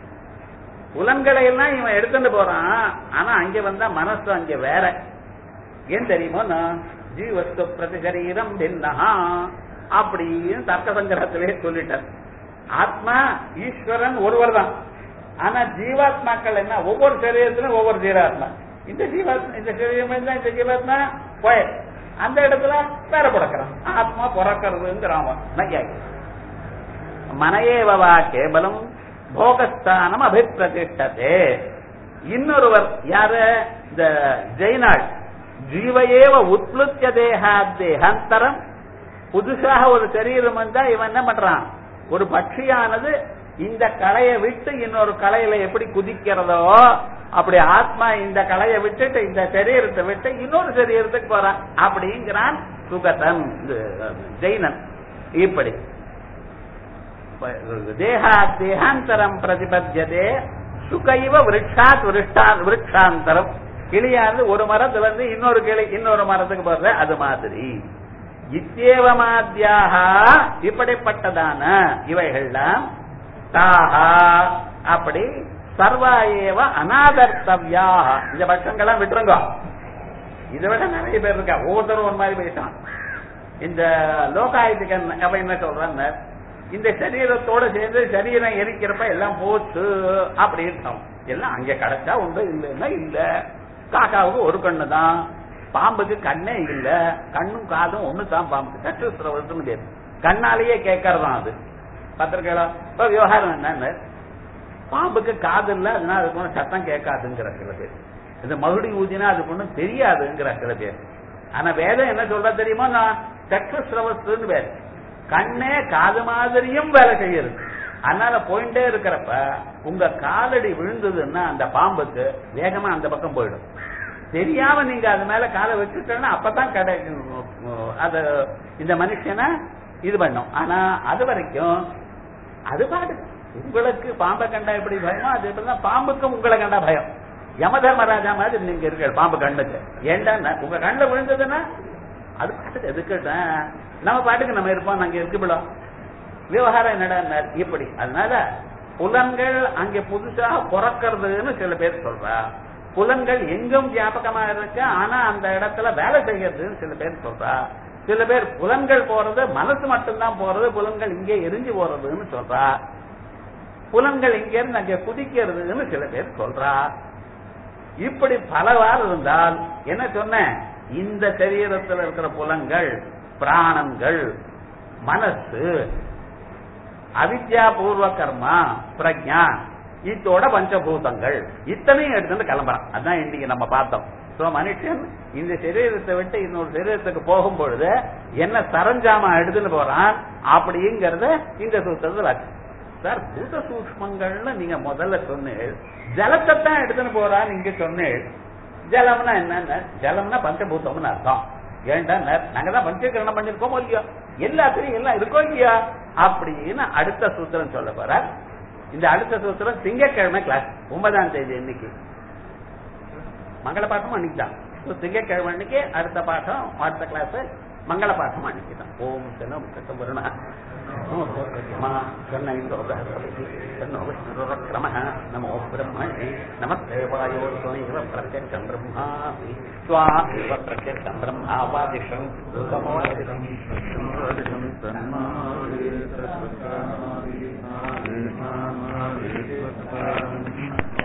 புலன்களை எல்லாம் இவன் எடுத்துட்டு போறான் ஆனா அங்க வந்தா மனசு அங்க வேற ஏன் தெரியுமோ ஜீவஸ்து பிரதிசரீரம் பின்னஹா அப்படின்னு தர்க்க சங்கரத்திலே சொல்லிட்டார் ஆத்மா ஈஸ்வரன் ஒருவர் தான் ஆனா ஜீவாத்மாக்கள் என்ன ஒவ்வொரு சரீரத்திலும் ஒவ்வொரு ஜீவாத்மா இந்த ஜீவாத்மா இந்த சரீரம் இருந்தா இந்த ஜீவாத்மா போய் அந்த இடத்துல வேற பிறக்கிறான் ஆத்மா பிறக்கிறதுங்கிறான் அவன் நையாயி மனையேவவா கேவலம் போகஸ்தானம் அபிப்பிரதிஷ்டதே இன்னொருவர் யாரு இந்த ஜெய்னாள் ஜீவையேவ உத்லுத்திய தேகாத்தேகாந்தரம் புதுசாக ஒரு சரீரம் வந்தா இவன் என்ன பண்றான் ஒரு பட்சியானது இந்த கலையை விட்டு இன்னொரு கலையில எப்படி குதிக்கிறதோ அப்படி ஆத்மா இந்த கலையை விட்டுட்டு இந்த சரீரத்தை விட்டு இன்னொரு சரீரத்துக்கு போறான் அப்படிங்கிறான் சுகதன் இது, ஜெயினன் இப்படி தேகா தேகாந்தரம் பிரதிபத்தியதே சுகைவ விருட்சாத் விருஷ்டா விருட்சாந்தரம் கிளியானது ஒரு மரத்துல இருந்து இன்னொரு கிளி இன்னொரு மரத்துக்கு போறது அது மாதிரி இத்தேவமாத்தியாக இப்படிப்பட்டதான இவைகள்லாம் தாஹா அப்படி சர்வாயேவ அநாதர்த்தவ்யா இந்த பட்சங்கள்லாம் விட்டுருங்க இதை விட நிறைய பேர் இருக்கா ஒவ்வொருத்தரும் ஒரு மாதிரி பேசுறான் இந்த லோகாயுதிகன் அவன் என்ன சொல்றான்னு இந்த சரீரத்தோட சேர்ந்து சரீரம் எரிக்கிறப்ப எல்லாம் போச்சு அப்படின்னு எல்லாம் அங்க கிடைச்சா உண்டு இல்லைன்னா இல்ல காக்காவுக்கு ஒரு கண்ணு தான் பாம்புக்கு கண்ணே இல்ல கண்ணும் காதும் ஒண்ணு தான் பாம்புக்கு சற்றுஸ்திரவத்துன்னு பேரு கண்ணாலேயே கேட்கறதான் அது பத்திரிக்கையில இப்ப விவகாரம் என்னன்னு பாம்புக்கு காது இல்ல அதனால அதுக்கு ஒண்ணும் சத்தம் கேட்காதுங்கிற சில பேர் இந்த மகுடி ஊதினா அதுக்கு ஒண்ணும் தெரியாதுங்கிற சில பேர் ஆனா வேதம் என்ன சொல்ற தெரியுமா நான் சற்றுஸ்ரவஸ்துன்னு பேர் கண்ணே காது மாதிரியும் வேலை செய்யுது அதனால போயிட்டே இருக்கிறப்ப உங்க காலடி விழுந்ததுன்னா அந்த பாம்புக்கு வேகமா அந்த பக்கம் போயிடும் தெரியாம நீங்க அது மேல காலை வச்சுட்டோன்னா அப்பதான் கடை அது இந்த மனுஷனை இது பண்ணும் ஆனா அது வரைக்கும் அது பாடு உங்களுக்கு பாம்பை கண்டா எப்படி பயமோ அது எப்படிதான் பாம்புக்கும் உங்களை கண்டா பயம் யமதர்மராஜா மாதிரி நீங்க இருக்க பாம்பு கண்ணுக்கு ஏண்டா உங்க கண்ணுல விழுந்ததுன்னா அது பாட்டுக்கு எதுக்கட்டும் நம்ம பாட்டுக்கு நம்ம இருப்போம் நாங்க இருக்கு விழா விவகாரம் என்னடா இப்படி அதனால புலன்கள் அங்கே புதுசாக பிறக்கிறதுன்னு சில பேர் சொல்றா புலன்கள் எங்கும் வியாபகமா இருக்கு ஆனா அந்த இடத்துல வேலை செய்யறதுன்னு சில பேர் சொல்றா சில பேர் புலன்கள் போறது மனசு மட்டும்தான் போறது புலன்கள் இங்கே எரிஞ்சு போறதுன்னு சொல்றா புலன்கள் இங்க இருந்து அங்கே குதிக்கிறதுன்னு சில பேர் சொல்றா இப்படி பலவாறு இருந்தால் என்ன சொன்னேன் இந்த சரீரத்தில் இருக்கிற புலன்கள் பிராணங்கள் மனசு அவித்யா பூர்வ கர்மா பிரஜா இதோட பஞ்சபூதங்கள் இத்தனையும் எடுத்துட்டு கிளம்புறான் அதான் இன்னைக்கு நம்ம பார்த்தோம் சோ மனுஷன் இந்த சரீரத்தை விட்டு இன்னொரு சரீரத்துக்கு போகும் பொழுது என்ன சரஞ்சாமா எடுத்துட்டு போறான் அப்படிங்கறத இந்த சூத்திரத்தில் ஆச்சு சார் பூத சூக்மங்கள்னு நீங்க முதல்ல சொன்னீங்க ஜலத்தை தான் எடுத்துன்னு போறான்னு நீங்க சொன்னீங்க ஜலம்னா என்ன ஜலம்னா பஞ்சபூதம்னு அர்த்தம் ஏன்டா நாங்க தான் பஞ்சகிரணம் பண்ணிருக்கோமோ இல்லையோ எல்லாத்துலயும் எல்லாம் இருக்கோ இல்லையா அப்படின்னு அடுத்த சூத்திரம் சொல்ல போற இந்த அடுத்த சூத்திரம் திங்கக்கிழமை கிளாஸ் ஒன்பதாம் தேதி இன்னைக்கு மங்கள பாட்டம் அன்னைக்கு தான் திங்கக்கிழமை அன்னைக்கு அடுத்த பாட்டம் அடுத்த கிளாஸ் மங்கள பாட்டம் அன்னைக்கு தான் ஓம் சனம் கட்டபுரணா क्रमः नमो ब्रह्मणे नमस्तेवायो त्वमेव प्रत्यक्षं ब्रह्मासि त्वामेव प्रत्यक्षं ब्रह्मावादिशम् तन्मादे